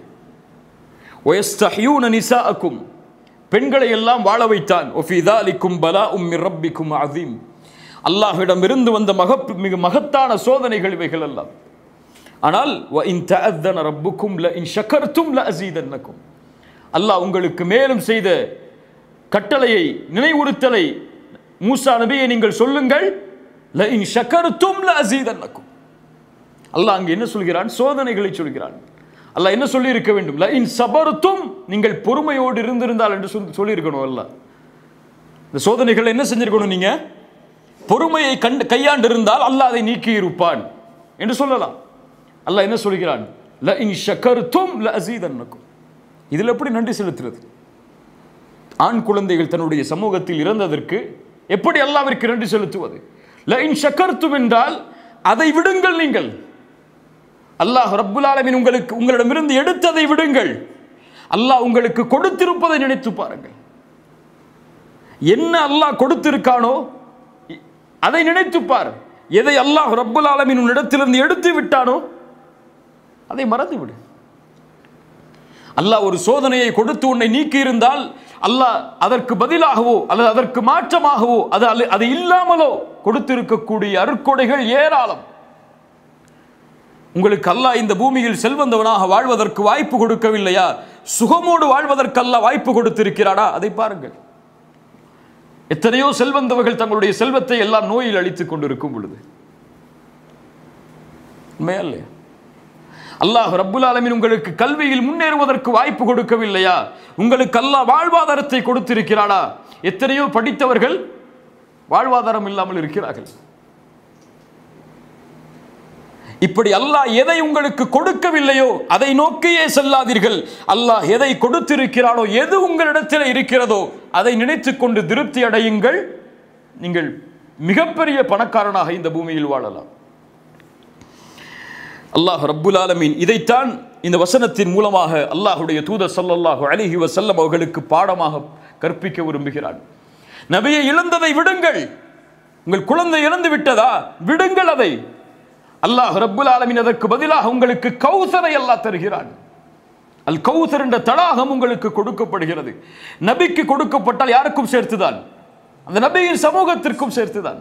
ஒயஸ்தஹியூன நிசாஅக்கும் பெண்களை எல்லாம் வாழ வைத்தான் ஒஃபி தாலிக்கும் பலா உம்மி ரப்பிக்கும் அதீம் அல்லாஹ்விடம் இருந்து வந்த மக மிக மகத்தான சோதனைகள் இவைகள் எல்லாம் ஆனால் வ இன் தஅத்தன ரப்புக்கும் ல இன் ஷக்கர்தும் ல அஸீதன்னக்கும் அல்லாஹ் உங்களுக்கு மேலும் செய்த கட்டளையை நினைவுறுத்தலை மூசா நபியை நீங்கள் சொல்லுங்கள் ல இன் ஷக்கர்தும் ல அஸீதன்னக்கும் அல்லாஹ் அங்கே என்ன சொல்கிறான் சோதனைகளை சொல்கிறான் அல்லாஹ் என்ன சொல்லி இருக்க வேண்டும் ல இன் சபர்த்தும் நீங்கள் பொறுமையோடு இருந்திருந்தால் என்று சொல்லி சொல்லியிருக்கணும் அல்லாஹ் இந்த சோதனைகள் என்ன செஞ்சிருக்கணும் நீங்க பொறுமையை கண்டு கையாண்டு இருந்தால் அல்லாஹ் அதை நீக்கி இருப்பான் என்று சொல்லலாம் அல்லாஹ் என்ன சொல்கிறான் ல இன் ஷக்கர்தும் ல அஸீதன்னக்கும் இதில் எப்படி நன்றி செலுத்துறது ஆண் குழந்தைகள் தன்னுடைய சமூகத்தில் இறந்ததற்கு எப்படி அல்லாவிற்கு நன்றி செலுத்துவது ல இன் ஷக்கர்தும் என்றால் அதை விடுங்கள் நீங்கள் அல்லாஹ் ரப்புல் ஆலமீன் உங்களுக்கு உங்களிடமிருந்து எடுத்ததை விடுங்கள் அல்லாஹ் உங்களுக்கு கொடுத்திருப்பதை நினைத்து பாருங்கள் என்ன அல்லாஹ் கொடுத்திருக்கானோ இ- அதை நினைத்து பார் எதை அல்லாஹ் ரப்புல் ஆலமீன் உன்னிடத்திலிருந்து எடுத்து விட்டானோ அதை மறந்து விடு அல்லாஹ் ஒரு சோதனையை கொடுத்து உன்னை நீக்கி இருந்தால் அல்லாஹ் அதற்கு பதிலாகவோ அல்லது அதற்கு மாற்றமாகவோ அது அல்ல- அது இல்லாமலோ கொடுத்திருக்கக்கூடிய அருட்கொடைகள் ஏராளம் உங்களுக்கு அல்லாஹ் இந்த பூமியில் செல்வந்தவனாக வாழ்வதற்கு வாய்ப்பு கொடுக்கவில்லையா சுகமோடு வாழ்வதற்கு அல்லாஹ் வாய்ப்பு கொடுத்திருக்கிறானா அதை பாருங்கள் எத்தனையோ செல்வந்தவர்கள் தங்களுடைய செல்வத்தை எல்லாம் நோயில் அழித்துக் கொண்டிருக்கும் பொழுது உண்மையா இல்லையா அல்லாஹ் ரப்புல் ஆலமீன் உங்களுக்கு கல்வியில் முன்னேறுவதற்கு வாய்ப்பு கொடுக்கவில்லையா உங்களுக்கு அல்லாஹ் வாழ்வாதாரத்தை கொடுத்திருக்கிறானா எத்தனையோ படித்தவர்கள் வாழ்வாதாரம் இல்லாமல் இருக்கிறார்கள் இப்படி அல்லாஹ் எதை உங்களுக்கு கொடுக்கவில்லையோ அதை நோக்கியே செல்லாதீர்கள் அல்லாஹ் எதை கொடுத்திருக்கிறானோ எது உங்களிடத்தில் இருக்கிறதோ அதை நினைத்துக் கொண்டு திருப்தி அடையுங்கள் நீங்கள் மிகப்பெரிய பணக்காரனாக இந்த பூமியில் வாழலாம் அல்லாஹ் ரப்புல் ஆலமீன் இதைத்தான் இந்த வசனத்தின் மூலமாக அல்லாஹுடைய தூதர் ஸல்லல்லாஹு அலைஹி வஸல்லம் அவர்களுக்கு பாடமாக கற்பிக்க விரும்புகிறான் நபியை இழந்ததை விடுங்கள் உங்கள் குழந்தை இழந்து விட்டதா விடுங்கள் அதை அல்லாஹ் ரப்புல் ஆலமீன் அதற்கு பதிலாக உங்களுக்கு கௌசரை அல்லாஹ் தருகிறான் அல் கௌசர் என்ற தடாகம் உங்களுக்கு கொடுக்கப்படுகிறது நபிக்கு கொடுக்கப்பட்டால் யாருக்கும் சேர்த்துதான் அந்த நபியின் சமூகத்திற்கும் சேர்த்துதான்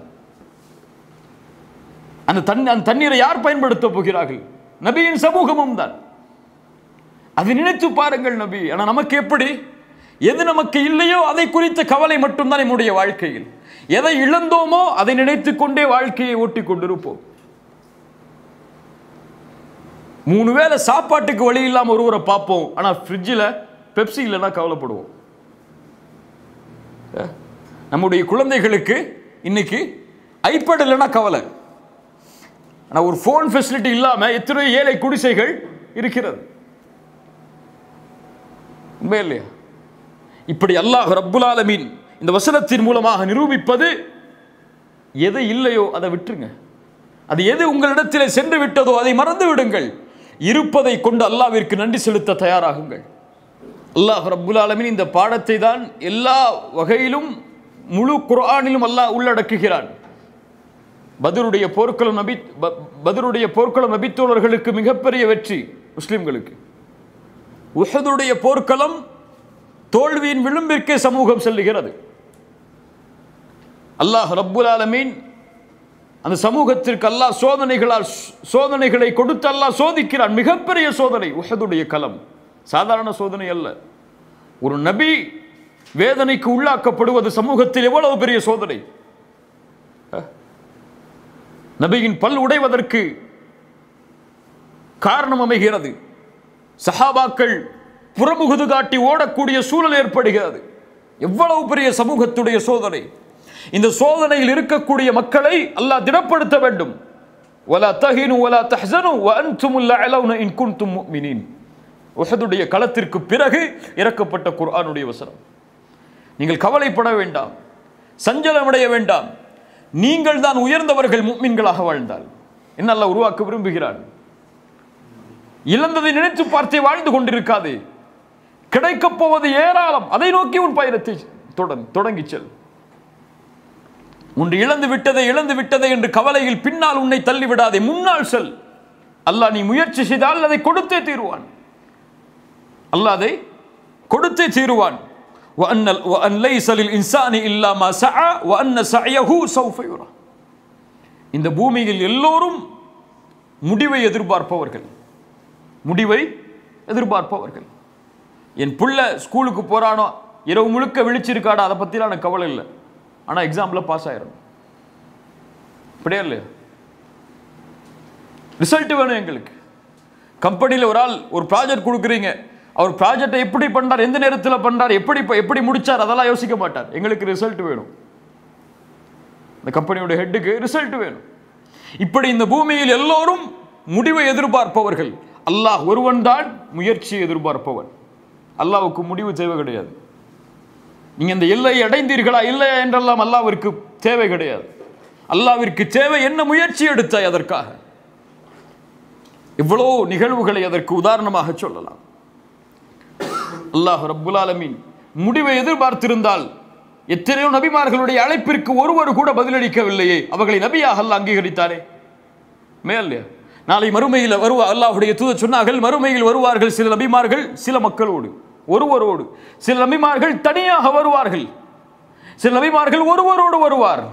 அந்த தண்ணி அந்த தண்ணீரை யார் பயன்படுத்த போகிறார்கள் நபியின் சமூகமும் தான் அதை நினைத்து பாருங்கள் நபி ஆனா நமக்கு எப்படி எது நமக்கு இல்லையோ அதை குறித்த கவலை மட்டும்தான் நம்முடைய வாழ்க்கையில் எதை இழந்தோமோ அதை நினைத்துக் கொண்டே வாழ்க்கையை ஓட்டிக் கொண்டிருப்போம் மூணு வேளை சாப்பாட்டுக்கு வழி இல்லாமல் ஒருவரை பார்ப்போம் ஆனால் ஃப்ரிட்ஜில் பெப்சி இல்லைன்னா கவலைப்படுவோம் அஹ், நம்முடைய குழந்தைகளுக்கு இன்னைக்கு ஐபேட் இல்லைன்னா கவலை ஆனால் ஒரு ஃபோன் ஃபெசிலிட்டி இல்லாமல் எத்தனை ஏழை குடிசைகள் இருக்கிறது உண்மை இல்லையா இப்படி அல்லாஹ் ரப்புல் ஆலமீன் இந்த வசனத்தின் மூலமாக நிரூபிப்பது எது இல்லையோ அதை விட்டுருங்க அது எது உங்களிடத்திலே சென்று விட்டதோ அதை மறந்து விடுங்கள் இருப்பதை கொண்டு அல்லாவிற்கு நன்றி செலுத்த தயாராகுங்கள் அல்லாஹ் ரப்புல் ஆலமீன் இந்த பாடத்தை தான் எல்லா வகையிலும் முழு குர்ஆனிலும் அல்லாஹ் உள்ளடக்குகிறான் பதருடைய போர்க்களம் நபி ப- பதருடைய போர்க்களம் நபித்தோழர்களுக்கு மிகப்பெரிய வெற்றி முஸ்லிம்களுக்கு உஹதுடைய போர்க்களம் தோல்வியின் விளிம்பிற்கே சமூகம் செல்லுகிறது அல்லாஹ் ரப்புல் ஆலமீன் அந்த சமூகத்திற்கு அல்லாஹ் சோதனைகளால் சோ- சோதனைகளை கொடுத்து அல்லாஹ் சோதிக்கிறான் மிகப்பெரிய சோதனை உஹதுடைய களம் சாதாரண சோதனை அல்ல ஒரு நபி வேதனைக்கு உள்ளாக்கப்படுவது சமூகத்தில் எவ்வளவு பெரிய சோதனை அஹ்? நபியின் பல் உடைவதற்கு காரணம் அமைகிறது சஹாபாக்கள் புறமுகுது காட்டி ஓடக்கூடிய சூழல் ஏற்படுகிறது எவ்வளவு பெரிய சமூகத்துடைய சோதனை இந்த சோதனையில் இருக்கக்கூடிய மக்களை அல்லாஹ் திடப்படுத்த வேண்டும் வலா தஹினு வலா தஹ்சனு வ அன்துமுல் லஅலவுன இன் குன்தும் முஃமினீன் உஹதுடைய களத்திற்கு பிறகு இறக்கப்பட்ட குர்ஆனுடைய வசனம் நீங்கள் கவலைப்பட வேண்டாம் சஞ்சலமடைய வேண்டாம் நீங்கள் தான் உயர்ந்தவர்கள் முக்மின்களாக வாழ்ந்தால் என்ன அல்லாஹ் உருவாக்க விரும்புகிறான் இழந்ததை நினைத்து பார்த்தே வாழ்ந்து கொண்டிருக்காதே கிடைக்கப் போவது ஏராளம் அதை நோக்கி உன் பயணத்தை தொடர் தொடங்கி செல் உன் இழந்து விட்டதை இழந்து விட்டதை என்று கவலையில் பின்னால் உன்னை தள்ளிவிடாதே முன்னால் செல் அல்லாஹ் நீ முயற்சி செய்தால் அதை கொடுத்தே தீருவான் அல்லாஹ் அதை கொடுத்தே தீருவான் وأن وأن ليس للإنسان إلا ما سعى وأن سعيه سوف يرى இந்த பூமியில் எல்லோரும் முடிவை எதிர்பார்ப்பவர்கள் முடிவை எதிர்பார்ப்பவர்கள் என் புள்ள ஸ்கூலுக்கு போறானோ இரவு முழுக்க விழிச்சிருக்காடா அதை பற்றிலாம் எனக்கு கவலை இல்லை ஆனால் எக்ஸாமில் பாஸ் ஆயிடணும் அப்படியே இல்லையா ரிசல்ட் வேணும் எங்களுக்கு கம்பெனியில் ஒரு ஆள் ஒரு ப்ராஜெக்ட் கொடுக்குறீங்க அவர் ப்ராஜெக்டை எப்படி பண்ணார் எந்த நேரத்தில் பண்ணார் எப்படி எப்படி முடிச்சார் அதெல்லாம் யோசிக்க மாட்டார் எங்களுக்கு ரிசல்ட் வேணும் இந்த கம்பெனியோட ஹெட்டுக்கு ரிசல்ட் வேணும் இப்படி இந்த பூமியில் எல்லோரும் முடிவை எதிர்பார்ப்பவர்கள் அல்லாஹ் ஒருவன் தான் முயற்சியை எதிர்பார்ப்பவன் அல்லாஹ்வுக்கு முடிவு தேவை கிடையாது நீங்க இந்த எல்லையை அடைந்தீர்களா இல்லையா என்றெல்லாம் அல்லாவிற்கு தேவை கிடையாது அல்லாவிற்கு தேவை என்ன முயற்சி எடுத்தாய் அதற்காக இவ்வளோ நிகழ்வுகளை அதற்கு உதாரணமாக சொல்லலாம் அல்லாஹ் ரப்புல் ஆலமீன் முடிவை எதிர்பார்த்திருந்தால் எத்தனையோ நபிமார்களுடைய அழைப்பிற்கு ஒருவர் கூட பதிலளிக்கவில்லையே அவர்களை நபியாக அல்லாஹ் அங்கீகரித்தாரே மேல்லையா நாளை மறுமையில் வருவா அல்லாஹ்வுடைய தூதர் சொன்னார்கள் மறுமையில் வருவார்கள் சில நபிமார்கள் சில மக்களோடு ஒருவரோடு சில நபிமார்கள் தனியாக வருவார்கள் சில நபிமார்கள் ஒருவரோடு வருவார்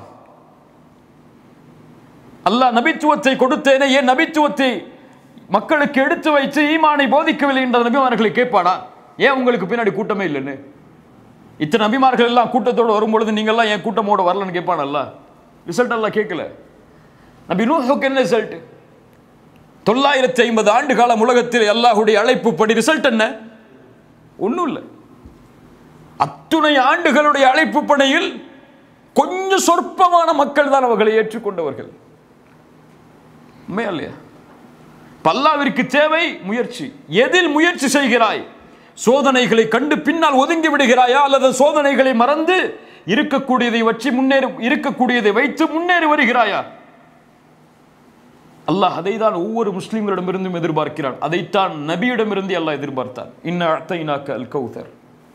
அல்லாஹ் நபித்துவத்தை கொடுத்தேனே ஏன் நபித்துவத்தை மக்களுக்கு எடுத்து வைத்து ஈமானை போதிக்கவில்லை என்ற நபிமார்களை கேட்பானா ஏன் உங்களுக்கு பின்னாடி கூட்டமே இல்லைன்னு இத்தனை நபிமார்கள் எல்லாம் கூட்டத்தோடு வரும்பொழுது நீங்கள்லாம் என் கூட்டமோட வரலன்னு கேட்பானல்ல ரிசல்ட் எல்லாம் கேட்கல நபி நூஹுக்கு என்ன ரிசல்ட் தொள்ளாயிரத்தி ஐம்பது ஆண்டு காலம் உலகத்தில் அல்லாஹுடைய அழைப்பு படி ரிசல்ட் என்ன ஒன்றும் இல்லை அத்துணை ஆண்டுகளுடைய அழைப்பு பணியில் கொஞ்சம் சொற்பமான மக்கள் தான் அவர்களை ஏற்றுக்கொண்டவர்கள் உண்மையா இல்லையா பல்லாவிற்கு தேவை முயற்சி எதில் முயற்சி செய்கிறாய் சோதனைகளை கண்டு பின்னால் ஒதுங்கி விடுகிறாயா அல்லது சோதனைகளை மறந்து இருக்கக்கூடியதை வச்சு முன்னேறி இருக்கக்கூடியதை வைத்து முன்னேறி வருகிறாயா அல்லாஹ் அதை தான் ஒவ்வொரு முஸ்லிம்களிடமிருந்தும் எதிர்பார்க்கிறான் அதைத்தான் நபியிடமிருந்து அல்லாஹ் எதிர்பார்த்தான் இன்ன அத்தைனாக்க அல் கௌதர்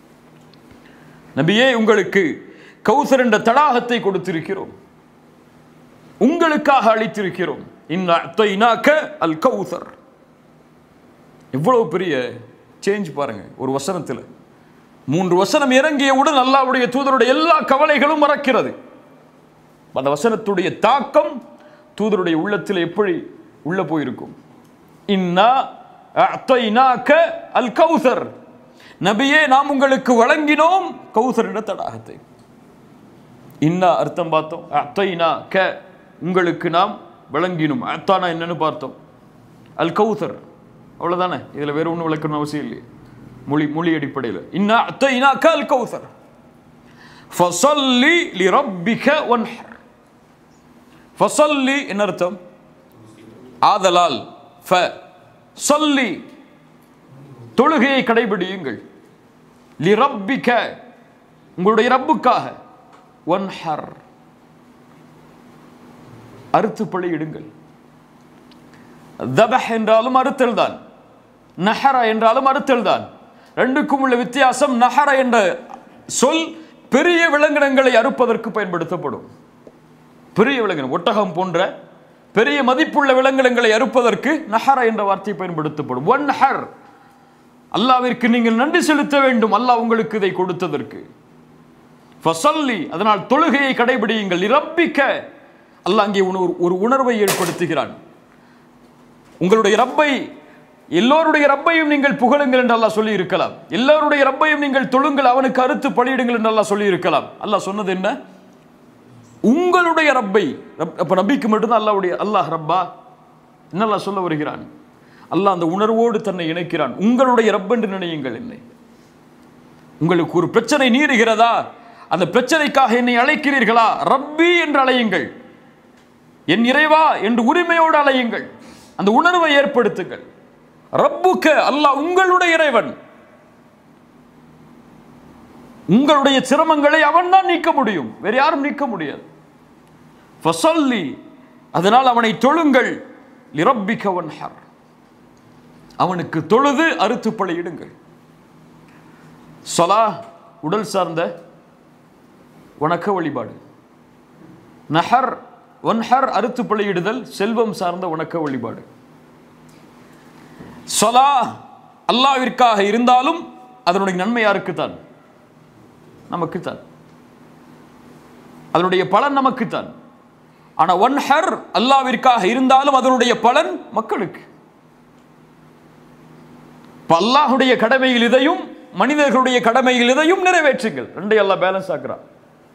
நபியே உங்களுக்கு கௌசர் என்ற தடாகத்தை கொடுத்திருக்கிறோம் உங்களுக்காக அளித்திருக்கிறோம் இன்ன அத்தைனாக்க அல் கௌசர் எவ்வளவு பெரிய சேஞ்ச் பாருங்க ஒரு வசனத்தில் மூன்று வசனம் இறங்கியவுடன் அல்லாஹ்வுடைய தூதருடைய எல்லா கவலைகளும் மறக்கிறது அந்த வசனத்துடைய தாக்கம் தூதருடைய உள்ளத்தில் எப்படி உள்ள போயிருக்கும் இன்னா அத்தைனாக்க அல் கௌசர் நபியே நாம் உங்களுக்கு வழங்கினோம் கௌசர் என்ற தடாகத்தை இன்னா அர்த்தம் பார்த்தோம் அத்தைனா க உங்களுக்கு நாம் வழங்கினோம் அத்தானா என்னன்னு பார்த்தோம் அல் கௌசர் அவ்வளவுதானே இதுல வேற ஒன்றும் விளக்கணும் அவசியம் இல்லை மொழி மொழி அடிப்படையில் இன்னா அத்தைனா கல் கௌசர் ஃபசல்லி லி ரப்பிக வன்ஹர் ஃபசல்லி என்ன அர்த்தம் ஆதலால் ஃப சொல்லி தொழுகையை கடைபிடியுங்கள் லி ரப்பிக உங்களுடைய ரப்புக்காக வன்ஹர் அறுத்து பலியிடுங்கள் தபஹ் என்றாலும் அறுத்தல் தான் நஹர என்றாலும் அறுத்தல் தான் ரெண்டுக்கும் உள்ள வித்தியாசம் நஹர என்ற சொல் பெரிய விலங்கினங்களை அறுப்பதற்கு பயன்படுத்தப்படும் பெரிய விலங்கினம் ஒட்டகம் போன்ற பெரிய மதிப்புள்ள விலங்கினங்களை அறுப்பதற்கு நஹர என்ற வார்த்தை பயன்படுத்தப்படும் ஒன் ஹர் அல்லாவிற்கு நீங்கள் நன்றி செலுத்த வேண்டும் அல்லாஹ் உங்களுக்கு இதை கொடுத்ததற்கு ஃபசல்லி அதனால் தொழுகையை கடைபிடியுங்கள் இரப்பிக்க அல்லாஹ் அங்கே உண- ஒரு உணர்வை ஏற்படுத்துகிறான் உங்களுடைய ரப்பை எல்லோருடைய ரப்பையும் நீங்கள் புகழுங்கள் என்று அல்லாஹ் சொல்லி இருக்கலாம் எல்லோருடைய ரப்பையும் நீங்கள் தொழுங்கள் அவனுக்கு அறுத்து பலியிடுங்கள் என்று அல்லாஹ் சொல்லி இருக்கலாம் அல்லாஹ் சொன்னது என்ன உங்களுடைய ரப்பை ரப்- அப்ப நபிக்கு மட்டும்தான் அல்லாஹ்வுடைய அல்லாஹ் ரப்பா என்ன அல்லாஹ் சொல்ல வருகிறான் அல்லாஹ் அந்த உணர்வோடு தன்னை இணைக்கிறான் உங்களுடைய ரப் என்று நினையுங்கள் என்னை உங்களுக்கு ஒரு பிரச்சனை நீருகிறதா அந்த பிரச்சனைக்காக என்னை அழைக்கிறீர்களா ரப்பி என்று அழையுங்கள் என் இறைவா என்று உரிமையோடு அலையுங்கள் அந்த உணர்வை ஏற்படுத்துங்கள் ரப்புக்க அல்லாஹ் உங்களுடைய இறைவன் உங்களுடைய சிரமங்களை அவன்தான் நீக்க முடியும் வேற யாரும் நீக்க முடியாது ஃபசல்லி அதனால் அவனை தொழுங்கள் லிரப்பிக்க வன்ஹர் அவனுக்கு தொழுது அறுத்து பலியிடுங்கள் சொலா உடல் சார்ந்த வணக்க வழிபாடு நஹர் ஒன்ஹர் அறுத்து பலியிடுதல் செல்வம் சார்ந்த வணக்க வழிபாடு சொலா அல்லாவிற்காக இருந்தாலும் அதனுடைய நன்மை யாருக்குத்தான் நமக்குத்தான் அதனுடைய பலன் நமக்குத்தான் ஆனா ஒன்ஹர் அல்லாவிற்காக இருந்தாலும் அதனுடைய பலன் மக்களுக்கு இப்ப அல்லாஹுடைய கடமையில் இதையும் மனிதர்களுடைய கடமையில் இதையும் நிறைவேற்றுங்கள் ரெண்டையும் அல்லாஹ் பேலன்ஸ் ஆக்குறான்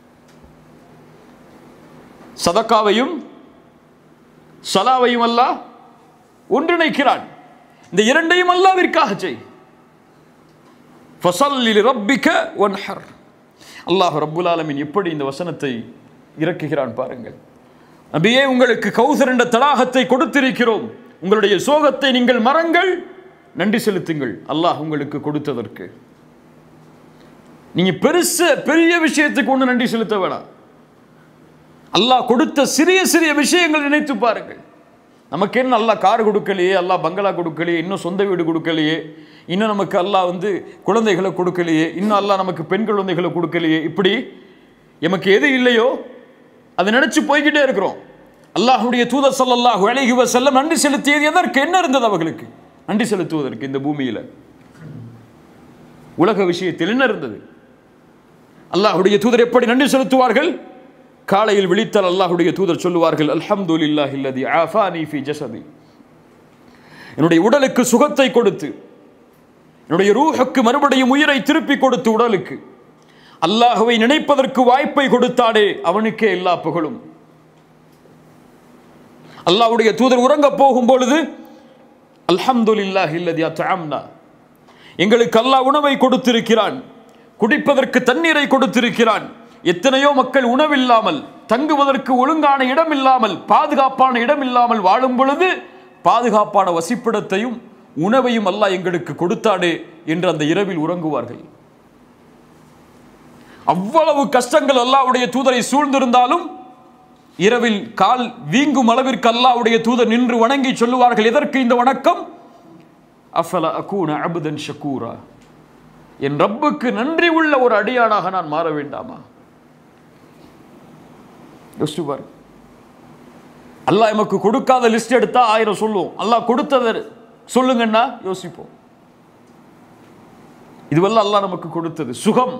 சதக்காவையும் சலாவையும் அல்லாஹ் ஒன்றிணைக்கிறான் இந்த இரண்டையும் அல்லாவிற்காக செய் ஃபசல்லி ரப்பிக்க ஒன்ஹர் அல்லாஹ் ரப்புல் ஆலமீன் எப்படி இந்த வசனத்தை இறக்குகிறான் பாருங்கள் நபியே உங்களுக்கு கௌசர் என்ற தடாகத்தை கொடுத்திருக்கிறோம் உங்களுடைய சோகத்தை நீங்கள் மறங்கள் நன்றி செலுத்துங்கள் அல்லாஹ் உங்களுக்கு கொடுத்ததற்கு நீங்க பெருச பெரிய விஷயத்துக்கு ஒன்று நன்றி செலுத்த வேணாம் அல்லாஹ் கொடுத்த சிறிய சிறிய விஷயங்கள் நினைத்து பாருங்கள் நமக்கு என்ன அல்லாஹ் கார் கொடுக்கலையே அல்லாஹ் பங்களா கொடுக்கலையே இன்னும் சொந்த வீடு கொடுக்கலையே இன்னும் நமக்கு அல்லாஹ் வந்து குழந்தைகளை கொடுக்கலையே இன்னும் அல்லாஹ் நமக்கு பெண் குழந்தைகளை கொடுக்கலையே இப்படி எமக்கு எது இல்லையோ அதை நினைச்சு போய்கிட்டே இருக்கிறோம் அல்லாஹ்வுடைய தூதர் ஸல்லல்லாஹு அலைஹி வஸல்லம் நன்றி செலுத்தியது எதற்கு என்ன இருந்தது அவர்களுக்கு நன்றி செலுத்துவதற்கு இந்த பூமியில உலக விஷயத்தில் என்ன இருந்தது அல்லாஹ்வுடைய தூதர் எப்படி நன்றி செலுத்துவார்கள் காலையில் விழித்தால் அல்லாஹ்வுடைய தூதர் சொல்லுவார்கள் அல்ஹம்துலில்லாஹி அல்லதி ஆஃபானி ஃபி ஜஸதி என்னுடைய உடலுக்கு சுகத்தை கொடுத்து என்னுடைய ரூஹுக்கு மறுபடியும் உயிரை திருப்பி கொடுத்து உடலுக்கு அல்லாஹ்வை நினைப்பதற்கு வாய்ப்பை கொடுத்தாடே அவனுக்கே எல்லா புகழும் அல்லாஹ்வுடைய தூதர் உறங்க போகும் பொழுது அல்ஹம்துலில்லாஹி அல்லதி அத்அம்னா எங்களுக்கு அல்லாஹ் உணவை கொடுத்திருக்கிறான் குடிப்பதற்கு தண்ணீரை கொடுத்திருக்கிறான் எத்தனையோ மக்கள் உணவில்லாமல் தங்குவதற்கு ஒழுங்கான இடம் இல்லாமல் பாதுகாப்பான இடம் இல்லாமல் வாழும் பொழுது பாதுகாப்பான வசிப்பிடத்தையும் உணவையும் அல்லாஹ் எங்களுக்கு கொடுத்தாடே என்று அந்த இரவில் உறங்குவார்கள் அவ்வளவு கஷ்டங்கள் அல்லாஹ்வுடைய தூதரை சூழ்ந்திருந்தாலும் இரவில் கால் வீங்கும் அளவிற்கு அல்லாஹ்வுடைய தூதர் நின்று வணங்கி சொல்லுவார்கள் எதற்கு இந்த வணக்கம் அஃபல அகூன அபுதன் ஷக்கூரா என் ரப்புக்கு நன்றி உள்ள ஒரு அடியானாக நான் மாற வேண்டாமா யோசிச்சு பாரு அல்லாஹ் எமக்கு கொடுக்காத லிஸ்ட் எடுத்தா ஆயிரம் சொல்லுவோம் அல்லாஹ் கொடுத்ததை சொல்லுங்கன்னா யோசிப்போம் இதுவெல்லாம் அல்லாஹ் நமக்கு கொடுத்தது சுகம்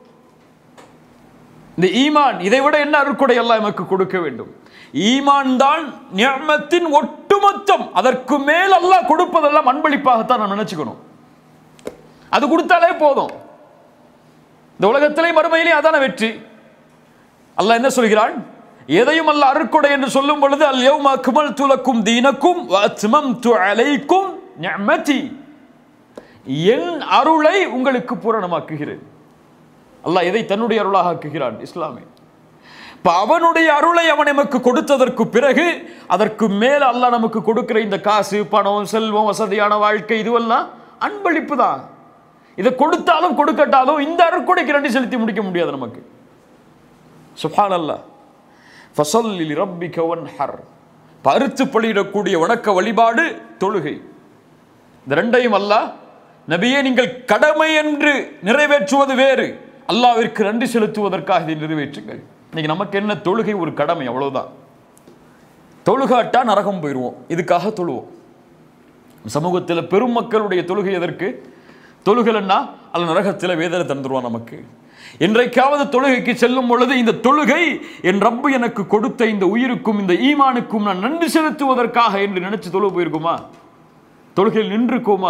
இந்த ஈமான் இதை விட என்ன அருட்கொடை அல்லாஹ் எமக்கு கொடுக்க வேண்டும் ஈமான் தான் நியமத்தின் ஒட்டுமொத்தம் அதற்கு மேல் அல்லாஹ் கொடுப்பதெல்லாம் அன்பளிப்பாகத்தான் நான் நினைச்சுக்கணும் அது கொடுத்தாலே போதும் இந்த உலகத்திலே மறுமையிலே அதான வெற்றி அல்லாஹ் என்ன சொல்கிறான் எதையும் அல்ல அருட்கொடை என்று சொல்லும் பொழுது அல் யௌம அக்மல் துலக்கும் தீனக்கும் வ அத்மம்து அலைக்கும் நிஅமதி என் அருளை உங்களுக்கு பூரணமாக்குகிறேன் அல்லாஹ் எதை தன்னுடைய அருளாக ஆக்குகிறான் இஸ்லாமே இப்ப அவனுடைய அருளை அவன் நமக்கு கொடுத்ததற்கு பிறகு அதற்கு மேல அல்லாஹ் நமக்கு கொடுக்கிற இந்த காசு பணம் செல்வம் வசதியான வாழ்க்கை இதுவெல்லாம் அன்பளிப்பு தான் இதை கொடுத்தாலும் கொடுக்கட்டாலும் இந்த அருட்கொடைக்கு நன்றி செலுத்தி முடிக்க முடியாது நமக்கு சுஹான் அல்லா ஃபசல்லி ரப்பிக வன்ஹர் பருத்து பலியிடக்கூடிய வணக்க வழிபாடு தொழுகை இந்த ரெண்டையும் அல்லாஹ் நபியே நீங்கள் கடமை என்று நிறைவேற்றுவது வேறு அல்லாவிற்கு நன்றி செலுத்துவதற்காக இதை நிறைவேற்றுங்கள் இன்னைக்கு நமக்கு என்ன தொழுகை ஒரு கடமை அவ்வளவுதான் தொழுகாட்டா நரகம் போயிடுவோம் இதுக்காக தொழுவோம் சமூகத்தில் பெரும் மக்களுடைய தொழுகை எதற்கு தொழுகலன்னா அல்ல நரகத்தில் வேதனை தந்துருவான் நமக்கு என்றைக்காவது தொழுகைக்கு செல்லும் பொழுது இந்த தொழுகை என் ரப்பு எனக்கு கொடுத்த இந்த உயிருக்கும் இந்த ஈமானுக்கும் நான் நன்றி செலுத்துவதற்காக என்று நினைச்சு தொழுக போயிருக்குமா தொழுகையில் நின்றுக்குமா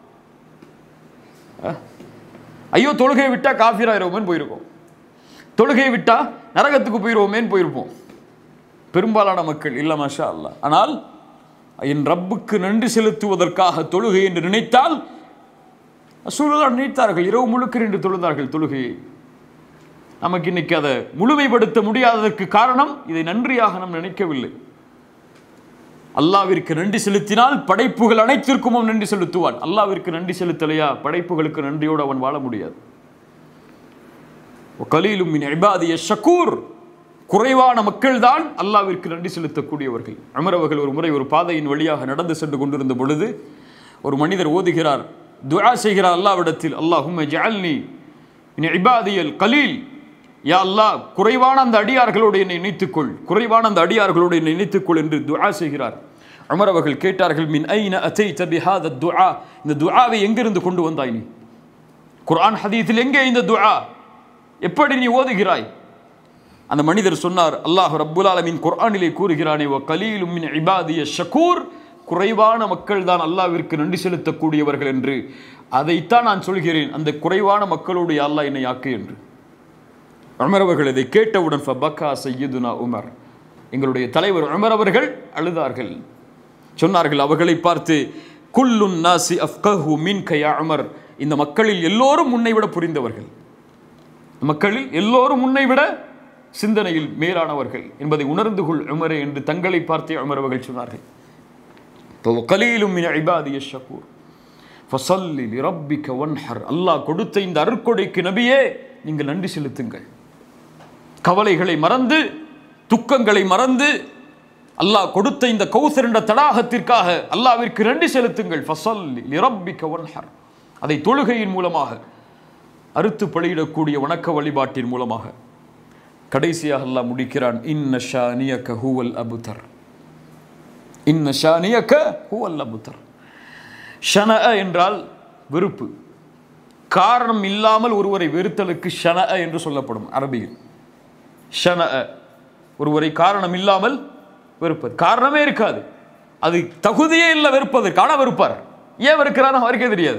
அஹ்? ஐயோ தொழுகையை விட்டா காஃபிராயிருவோமேன்னு போயிருக்கோம் தொழுகையை விட்டா நரகத்துக்கு போயிருவோமேன்னு போயிருப்போம் பெரும்பாலான மக்கள் இல்ல மாஷா அல்லாஹ் ஆனால் என் ரப்புக்கு நன்றி செலுத்துவதற்காக தொழுகை என்று நினைத்தால் சூழலால் நினைத்தார்கள் இரவு முழுக்க நின்று தொழுதார்கள் தொழுகையை நமக்கு இன்னைக்கு அதை முழுமைப்படுத்த முடியாததற்கு காரணம் இதை நன்றியாக நாம் நினைக்கவில்லை அல்லாவிற்கு நன்றி செலுத்தினால் படைப்புகள் அனைத்திற்கும் அவன் நன்றி செலுத்துவான் அல்லாவிற்கு நன்றி செலுத்தலையா படைப்புகளுக்கு நன்றியோடு அவன் வாழ முடியாது கலீலும் மின் இபாதிய ஷக்கூர் குறைவான மக்கள்தான் அல்லாவிற்கு நன்றி செலுத்தக்கூடியவர்கள் அமர் அவர்கள் ஒரு முறை ஒரு பாதையின் வழியாக நடந்து சென்று கொண்டிருந்த பொழுது ஒரு மனிதர் ஓதுகிறார் துஆ செய்கிறார் அல்லாவிடத்தில் அல்லாஹும்ம ஜஅல்னி மின் இபாதியல் கலீல் யா அல்லாஹ் குறைவான அந்த அடியார்களோடு என்னை இணைத்துக்கொள் குறைவான அந்த அடியார்களோடு என்னை இணைத்துக்கொள் என்று துஆ செய்கிறார் அமர் அவர்கள் கேட்டார்கள் மின் ஐன அத்தைத பிஹாத துஆ இந்த துஆவை எங்கிருந்து கொண்டு வந்தாய் நீ குர்ஆன் ஹதீஸில் எங்கே இந்த துஆ எப்படி நீ ஓதுகிறாய் அந்த மனிதர் சொன்னார் அல்லாஹ் ரப்புல் ஆலமீன் குர்ஆனிலே கூறுகிறானே வ கலீலும் மின் இபாதிய ஷக்கூர் குறைவான மக்கள் தான் அல்லாவிற்கு நன்றி செலுத்தக்கூடியவர்கள் என்று அதைத்தான் நான் சொல்கிறேன் அந்த குறைவான மக்களோடு யா அல்லாஹ் என்னை ஆக்கு என்று உமர் அவர்கள் இதை கேட்டவுடன் ஃபபக்கா சையதுனா உமர் எங்களுடைய தலைவர் உமர் அவர்கள் அழுதார்கள் சொன்னார்கள் அவர்களை பார்த்து குல்லுன் நாசி அஃப்கஹு மின் கயா உமர் இந்த மக்களில் எல்லோரும் முன்னை விட புரிந்தவர்கள் மக்களில் எல்லோரும் முன்னை விட சிந்தனையில் மேலானவர்கள் என்பதை உணர்ந்து கொள் உமரே என்று தங்களை பார்த்தே உமர் அவர்கள் சொன்னார்கள் கலீலும் மின் இபாதிய ஷக்கூர் ஃபசல்லி லிரப்பிக வன்ஹர் அல்லாஹ் கொடுத்த இந்த அருட்கொடைக்கு நபியே நீங்கள் நன்றி செலுத்துங்கள் கவலைகளை மறந்து துக்கங்களை மறந்து அல்லாஹ் கொடுத்த இந்த கௌசர் என்ற தடாகத்திற்காக அல்லாவிற்கு நன்றி செலுத்துங்கள் ஃபசல்லி லிரப்பிக வன்ஹர் அதை தொழுகையின் மூலமாக அறுத்து பலியிடக்கூடிய வணக்க வழிபாட்டின் மூலமாக கடைசியாக அல்லாஹ் முடிக்கிறான் இன்ன ஷானியக ஹூவல் அபுதர் இன்ன ஷானியக ஹூவல் அபுதர் ஷன என்றால் வெறுப்பு காரணம் இல்லாமல் ஒருவரை வெறுத்தலுக்கு ஷன என்று சொல்லப்படும் அரபியில் ஷன ஒருவரை காரணம் இல்லாமல் வெறுப்பது காரணமே இருக்காது அது தகுதியே இல்லை வெறுப்பதற்கு ஆனால் வெறுப்பார் ஏன் வெறுக்கிறார் அவருக்கே தெரியாது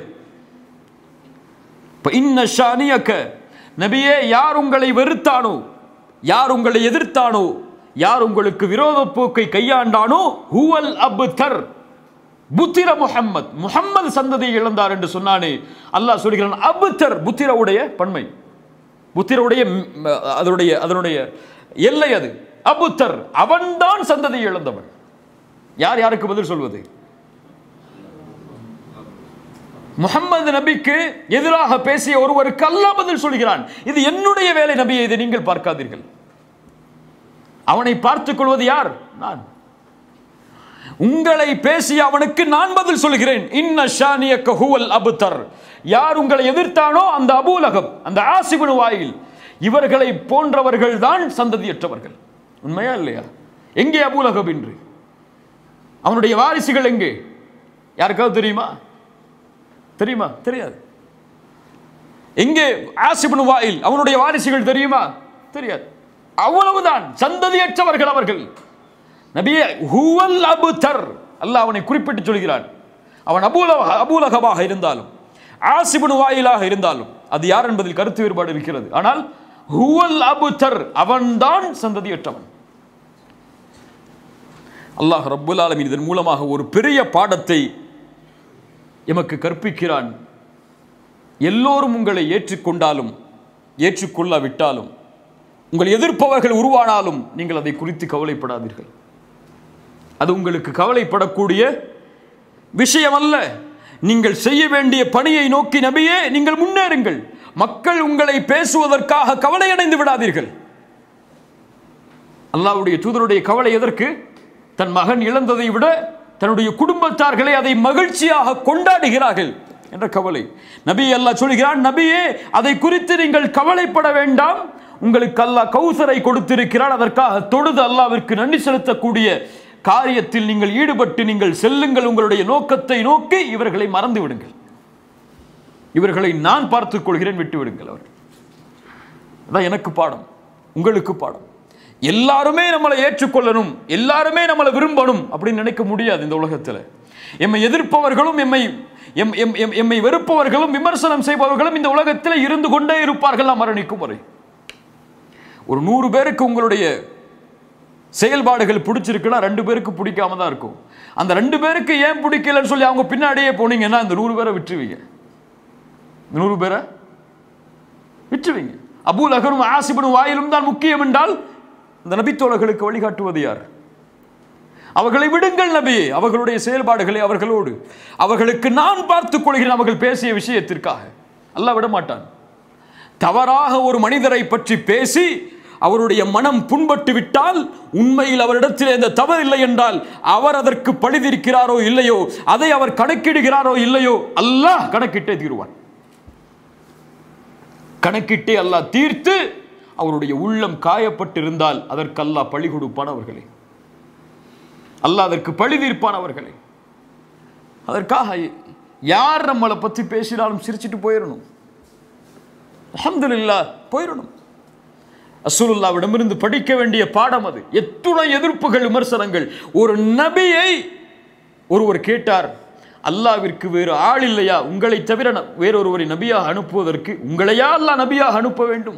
இப்ப இன்ன ஷானியக்க நபியே யார் உங்களை வெறுத்தானோ யார் உங்களை எதிர்த்தானோ யார் உங்களுக்கு விரோத போக்கை கையாண்டானோ ஹுவல் அபுதர் புத்திர முஹம்மத் முஹம்மது சந்ததியை இழந்தார் என்று சொன்னானே அல்லாஹ் சொல்கிறான் அபுத்தர் புத்திரவுடைய பன்மை புத்திரவுடைய ம், அதனுடைய அதனுடைய எல்லை அது அபுத்தர் அவன்தான் சந்ததியை இழந்தவன் யார் யாருக்கு பதில் சொல்வது முஹம்மது நபிக்கு எதிராக பேசிய ஒருவருக்கு அல்லாஹ் பதில் சொல்கிறான் இது என்னுடைய வேலை நபியை இதை நீங்கள் பார்க்காதீர்கள் அவனை பார்த்துக் கொள்வது யார் நான் உங்களை பேசிய அவனுக்கு நான் பதில் சொல்கிறேன் இன்ன ஷானியக்க ஹுவல் அபுத்தர் யார் உங்களை எதிர்த்தானோ அந்த அபூலகம் அந்த ஆசிபனு வாயில் இவர்களை போன்றவர்கள் தான் சந்ததியற்றவர்கள் உண்மையா இல்லையா எங்கே அபூலகம் என்று அவனுடைய வாரிசுகள் எங்கே யாருக்காவது தெரியுமா தெரியுமா தெரியாது எங்கே ஆசிபனு வாயில் அவனுடைய வாரிசுகள் தெரியுமா தெரியாது அவ்வளவுதான் சந்ததியற்றவர்கள் அவர்கள் நபியே ஹுவல் அபுதர் அல்லாஹ் அவனை குறிப்பிட்டு சொல்கிறான் அவன் அபூலக அபூலகமாக இருந்தாலும் ஆசிபனு வாயிலாக இருந்தாலும் அது யார் என்பதில் கருத்து வேறுபாடு இருக்கிறது ஆனால் ஹுவல் அபுதர் அவன்தான் சந்ததியற்றவன் அல்லாஹ் ரப்புல் ஆலமீன் இதன் மூலமாக ஒரு பெரிய பாடத்தை எமக்கு கற்பிக்கிறான் எல்லோரும் உங்களை ஏற்றுக்கொண்டாலும் ஏற்றுக்கொள்ளாவிட்டாலும் உங்கள் எதிர்ப்பவர்கள் உருவானாலும் நீங்கள் அதை குறித்து கவலைப்படாதீர்கள் அது உங்களுக்கு கவலைப்படக்கூடிய விஷயம் அல்ல நீங்கள் செய்ய வேண்டிய பணியை நோக்கி நபியே நீங்கள் முன்னேறுங்கள் மக்கள் உங்களை பேசுவதற்காக கவலையடைந்து விடாதீர்கள் அல்லாஹ்வுடைய தூதருடைய கவலை எதற்கு தன் மகன் இழந்ததை விட தன்னுடைய குடும்பத்தார்களை அதை மகிழ்ச்சியாக கொண்டாடுகிறார்கள் என்ற கவலை நபி அல்லாஹ் சொல்கிறான் நபியே அதை குறித்து நீங்கள் கவலைப்பட வேண்டாம் உங்களுக்கு அல்லாஹ் கௌசரை கொடுத்திருக்கிறான் அதற்காக தொழுது அல்லாவிற்கு நன்றி செலுத்தக்கூடிய காரியத்தில் நீங்கள் ஈடுபட்டு நீங்கள் செல்லுங்கள் உங்களுடைய நோக்கத்தை நோக்கி இவர்களை மறந்து விடுங்கள் இவர்களை நான் பார்த்துக் கொள்கிறேன் விட்டு விடுங்கள் அவர் அதான் எனக்கு பாடம் உங்களுக்கு பாடம் எல்லாருமே நம்மளை ஏற்றுக்கொள்ளணும் எல்லாருமே நம்மளை விரும்பணும் அப்படின்னு நினைக்க முடியாது இந்த உலகத்தில் எம்மை எதிர்ப்பவர்களும் எம்மை எம் எம் எம் எம்மை வெறுப்பவர்களும் விமர்சனம் செய்பவர்களும் இந்த உலகத்தில் இருந்து கொண்டே இருப்பார்கள் நாம் மரணிக்கும் வரை ஒரு நூறு பேருக்கு உங்களுடைய செயல்பாடுகள் பிடிச்சிருக்குன்னா ரெண்டு பேருக்கு பிடிக்காம தான் இருக்கும் அந்த ரெண்டு பேருக்கு ஏன் பிடிக்கலன்னு சொல்லி அவங்க பின்னாடியே போனீங்கன்னா இந்த நூறு பேரை விட்டுருவீங்க இந்த நூறு பேரை விட்டுருவீங்க அபூல் அகரும் ஆசிபனும் வாயிலும் தான் முக்கியம் என்றால் இந்த நபித்தோழர்களுக்கு வழிகாட்டுவது யார் அவர்களை விடுங்கள் நபி அவர்களுடைய செயல்பாடுகளை அவர்களோடு அவர்களுக்கு நான் பார்த்துக் கொள்கிறேன் அவர்கள் பேசிய விஷயத்திற்காக அல்லாஹ் விட மாட்டான் தவறாக ஒரு மனிதரை பற்றி பேசி அவருடைய மனம் புண்பட்டு விட்டால் உண்மையில் அவரிடத்தில் எந்த தவறில்லை என்றால் அவர் அதற்கு பழிதிருக்கிறாரோ இல்லையோ அதை அவர் கணக்கிடுகிறாரோ இல்லையோ அல்லாஹ் கணக்கிட்டே தீருவான் கணக்கிட்டே அல்லாஹ் தீர்த்து அவருடைய உள்ளம் காயப்பட்டிருந்தால் அதற்கு அல்லாஹ் பழி கொடுப்பான் அவர்களே அல்லாஹ் அதற்கு பழி தீர்ப்பான் அவர்களே அதற்காக யார் நம்மளை பற்றி பேசினாலும் சிரிச்சிட்டு போயிடணும் அல்ஹம்துலில்லாஹ் போயிடணும் அசூலுல்லாவிடமிருந்து படிக்க வேண்டிய பாடம் அது எத்துணை எதிர்ப்புகள் விமர்சனங்கள் ஒரு நபியை ஒருவர் கேட்டார் அல்லாவிற்கு வேறு ஆள் இல்லையா உங்களை தவிர ந- வேறொருவரை நபியாக அனுப்புவதற்கு உங்களையா அல்லாஹ் நபியாக அனுப்ப வேண்டும்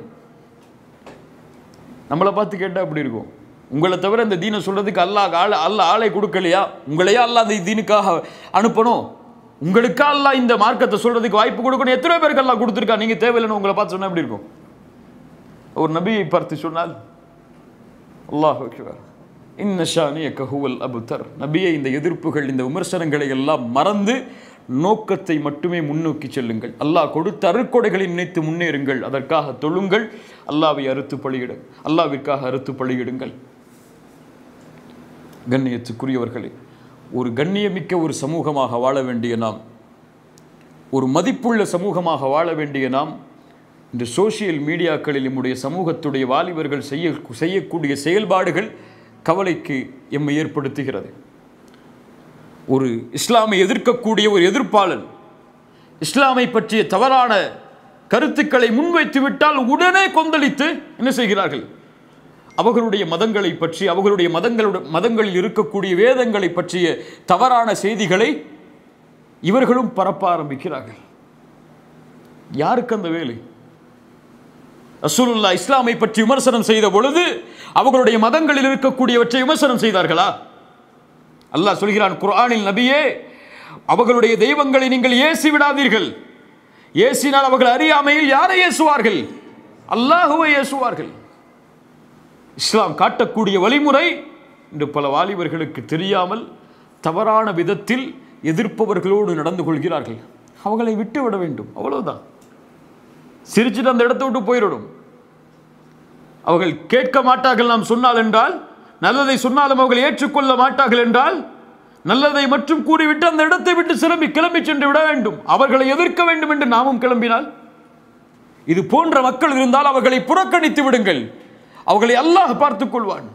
நம்மளை பார்த்து கேட்டா எப்படி இருக்கும் உங்களை தவிர இந்த தீனை சொல்றதுக்கு அல்லாஹ் ஆளை அல்லாஹ் ஆளை கொடுக்கலையா உங்களையா அல்லாஹ் இந்த தீனுக்காக அனுப்பணும் உங்களுக்கா அல்லாஹ் இந்த மார்க்கத்தை சொல்றதுக்கு வாய்ப்பு கொடுக்கணும் எத்தனை பேருக்கு அல்லாஹ் கொடுத்துருக்கா நீங்க தேவையில்லைன்னு உங்களை பார்த்து சொன்னா எப்படி இருக்கும் ஒரு நபியை பார்த்து சொன்னால் அல்லாஹ் அக்பர் இன்ன ஷானியக்க ஹுவல் அபுத்தர் நபியை இந்த எதிர்ப்புகள் இந்த விமர்சனங்களை எல்லாம் மறந்து நோக்கத்தை மட்டுமே முன்னோக்கி செல்லுங்கள் அல்லாஹ் கொடுத்த அருட்கொடைகளை நினைத்து முன்னேறுங்கள் அதற்காக தொழுங்கள் அல்லாவை அறுத்து பலியிடு அல்லாவிற்காக அறுத்து பலியிடுங்கள் கண்ணியத்துக்குரியவர்களே ஒரு கண்ணியமிக்க ஒரு சமூகமாக வாழ வேண்டிய நாம் ஒரு மதிப்புள்ள சமூகமாக வாழ வேண்டிய நாம் இந்த சோஷியல் மீடியாக்களில் நம்முடைய சமூகத்துடைய வாலிபர்கள் செய்ய செய்யக்கூடிய செயல்பாடுகள் கவலைக்கு எம்மை ஏற்படுத்துகிறது ஒரு இஸ்லாமை எதிர்க்கக்கூடிய ஒரு எதிர்ப்பாளன் இஸ்லாமை பற்றிய தவறான கருத்துக்களை முன்வைத்து விட்டால் உடனே கொந்தளித்து என்ன செய்கிறார்கள் அவர்களுடைய மதங்களை பற்றி அவர்களுடைய மதங்களுடைய மதங்களில் இருக்கக்கூடிய வேதங்களை பற்றிய தவறான செய்திகளை இவர்களும் பரப்ப ஆரம்பிக்கிறார்கள் யாருக்கு அந்த வேலை ரசூலுல்லா இஸ்லாமை பற்றி விமர்சனம் செய்த பொழுது அவர்களுடைய மதங்களில் இருக்கக்கூடியவற்றை விமர்சனம் செய்தார்களா அல்லாஹ் சொல்கிறான் குர்ஆனில் நபியே அவர்களுடைய தெய்வங்களை நீங்கள் ஏசி விடாதீர்கள் ஏசினால் அவர்கள் அறியாமையில் யாரை ஏசுவார்கள் அல்லாஹுவை ஏசுவார்கள் இஸ்லாம் காட்டக்கூடிய வழிமுறை இன்று பல வாலிபர்களுக்கு தெரியாமல் தவறான விதத்தில் எதிர்ப்பவர்களோடு நடந்து கொள்கிறார்கள் அவங்களை விட்டு விட வேண்டும் அவ்வளவுதான் சிரிச்சுட்டு அந்த இடத்தை விட்டு போயிடணும் அவர்கள் கேட்க மாட்டார்கள் நாம் சொன்னால் என்றால் நல்லதை சொன்னாலும் அவர்கள் ஏற்றுக்கொள்ள மாட்டார்கள் என்றால் நல்லதை மட்டும் கூறிவிட்டு அந்த இடத்தை விட்டு சிலம்பி கிளம்பி சென்று விட வேண்டும் அவர்களை எதிர்க்க வேண்டும் என்று நாமும் கிளம்பினால் இது போன்ற மக்கள் இருந்தால் அவர்களை புறக்கணித்து விடுங்கள் அவர்களை அல்லாஹ் பார்த்துக் கொள்வான்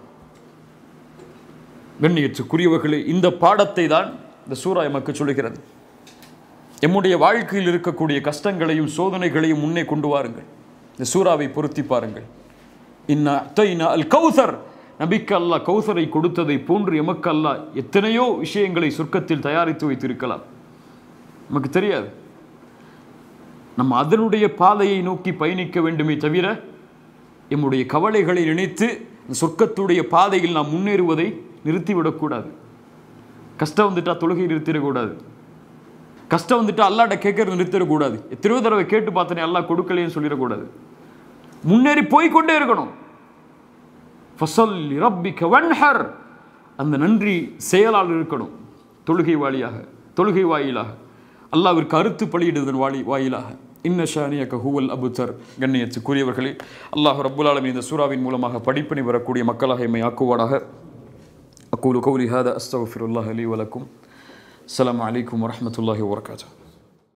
கண்ணியத்துக்குரியவர்களே இந்த பாடத்தை தான் இந்த சூரா எமக்கு சொல்லுகிறது எம்முடைய வாழ்க்கையில் இருக்கக்கூடிய கஷ்டங்களையும் சோதனைகளையும் முன்னே கொண்டு வாருங்கள் இந்த சூறாவை பொருத்தி பாருங்கள் இன்னா அத்தைனா அல் கௌசர் நபிக்கு அல்லாஹ் கௌசரை கொடுத்ததை போன்று எமக்கு அல்லாஹ் எத்தனையோ விஷயங்களை சொர்க்கத்தில் தயாரித்து வைத்திருக்கலாம் நமக்கு தெரியாது நம்ம அதனுடைய பாதையை நோக்கி பயணிக்க வேண்டுமே தவிர எம்முடைய கவலைகளை நினைத்து இந்த சொர்க்கத்துடைய பாதையில் நாம் முன்னேறுவதை நிறுத்திவிடக்கூடாது கஷ்டம் வந்துட்டா தொழுகை நிறுத்திடக்கூடாது கஷ்டம் வந்துட்டு அல்லாட்ட கேட்கறது நிறுத்திடக்கூடாது எத்தனையோ தடவை கேட்டு பார்த்தனே அல்லாஹ் கொடுக்கலைன்னு சொல்லிடக்கூடாது முன்னேறி போய்க்கொண்டே இருக்கணும் ஃபசல்லி ரப்பிக்க வன்ஹர் அந்த நன்றி செயலால் இருக்கணும் தொழுகை வாயிலாக தொழுகை வாயிலாக அல்லாவிற்கு அறுத்து பலியிடுவதன் வாளி வாயிலாக இன்ன ஷானியக்க ஹூவல் அபுத்தர் கண்ணியத்து கூறியவர்களே அல்லாஹ் ரப்புல் ஆலமீன் இந்த சூறாவின் மூலமாக படிப்பினை வரக்கூடிய மக்களாக எம்மை ஆக்குவானாக அக்கூலு கௌலி ஹாதா அஸ்தகுஃபிருல்லாஹ் அலி வலக்கும் அஸ்ஸலாமு அலைக்கும் வரஹ்மத்துல்லாஹி வபரகாத்துஹு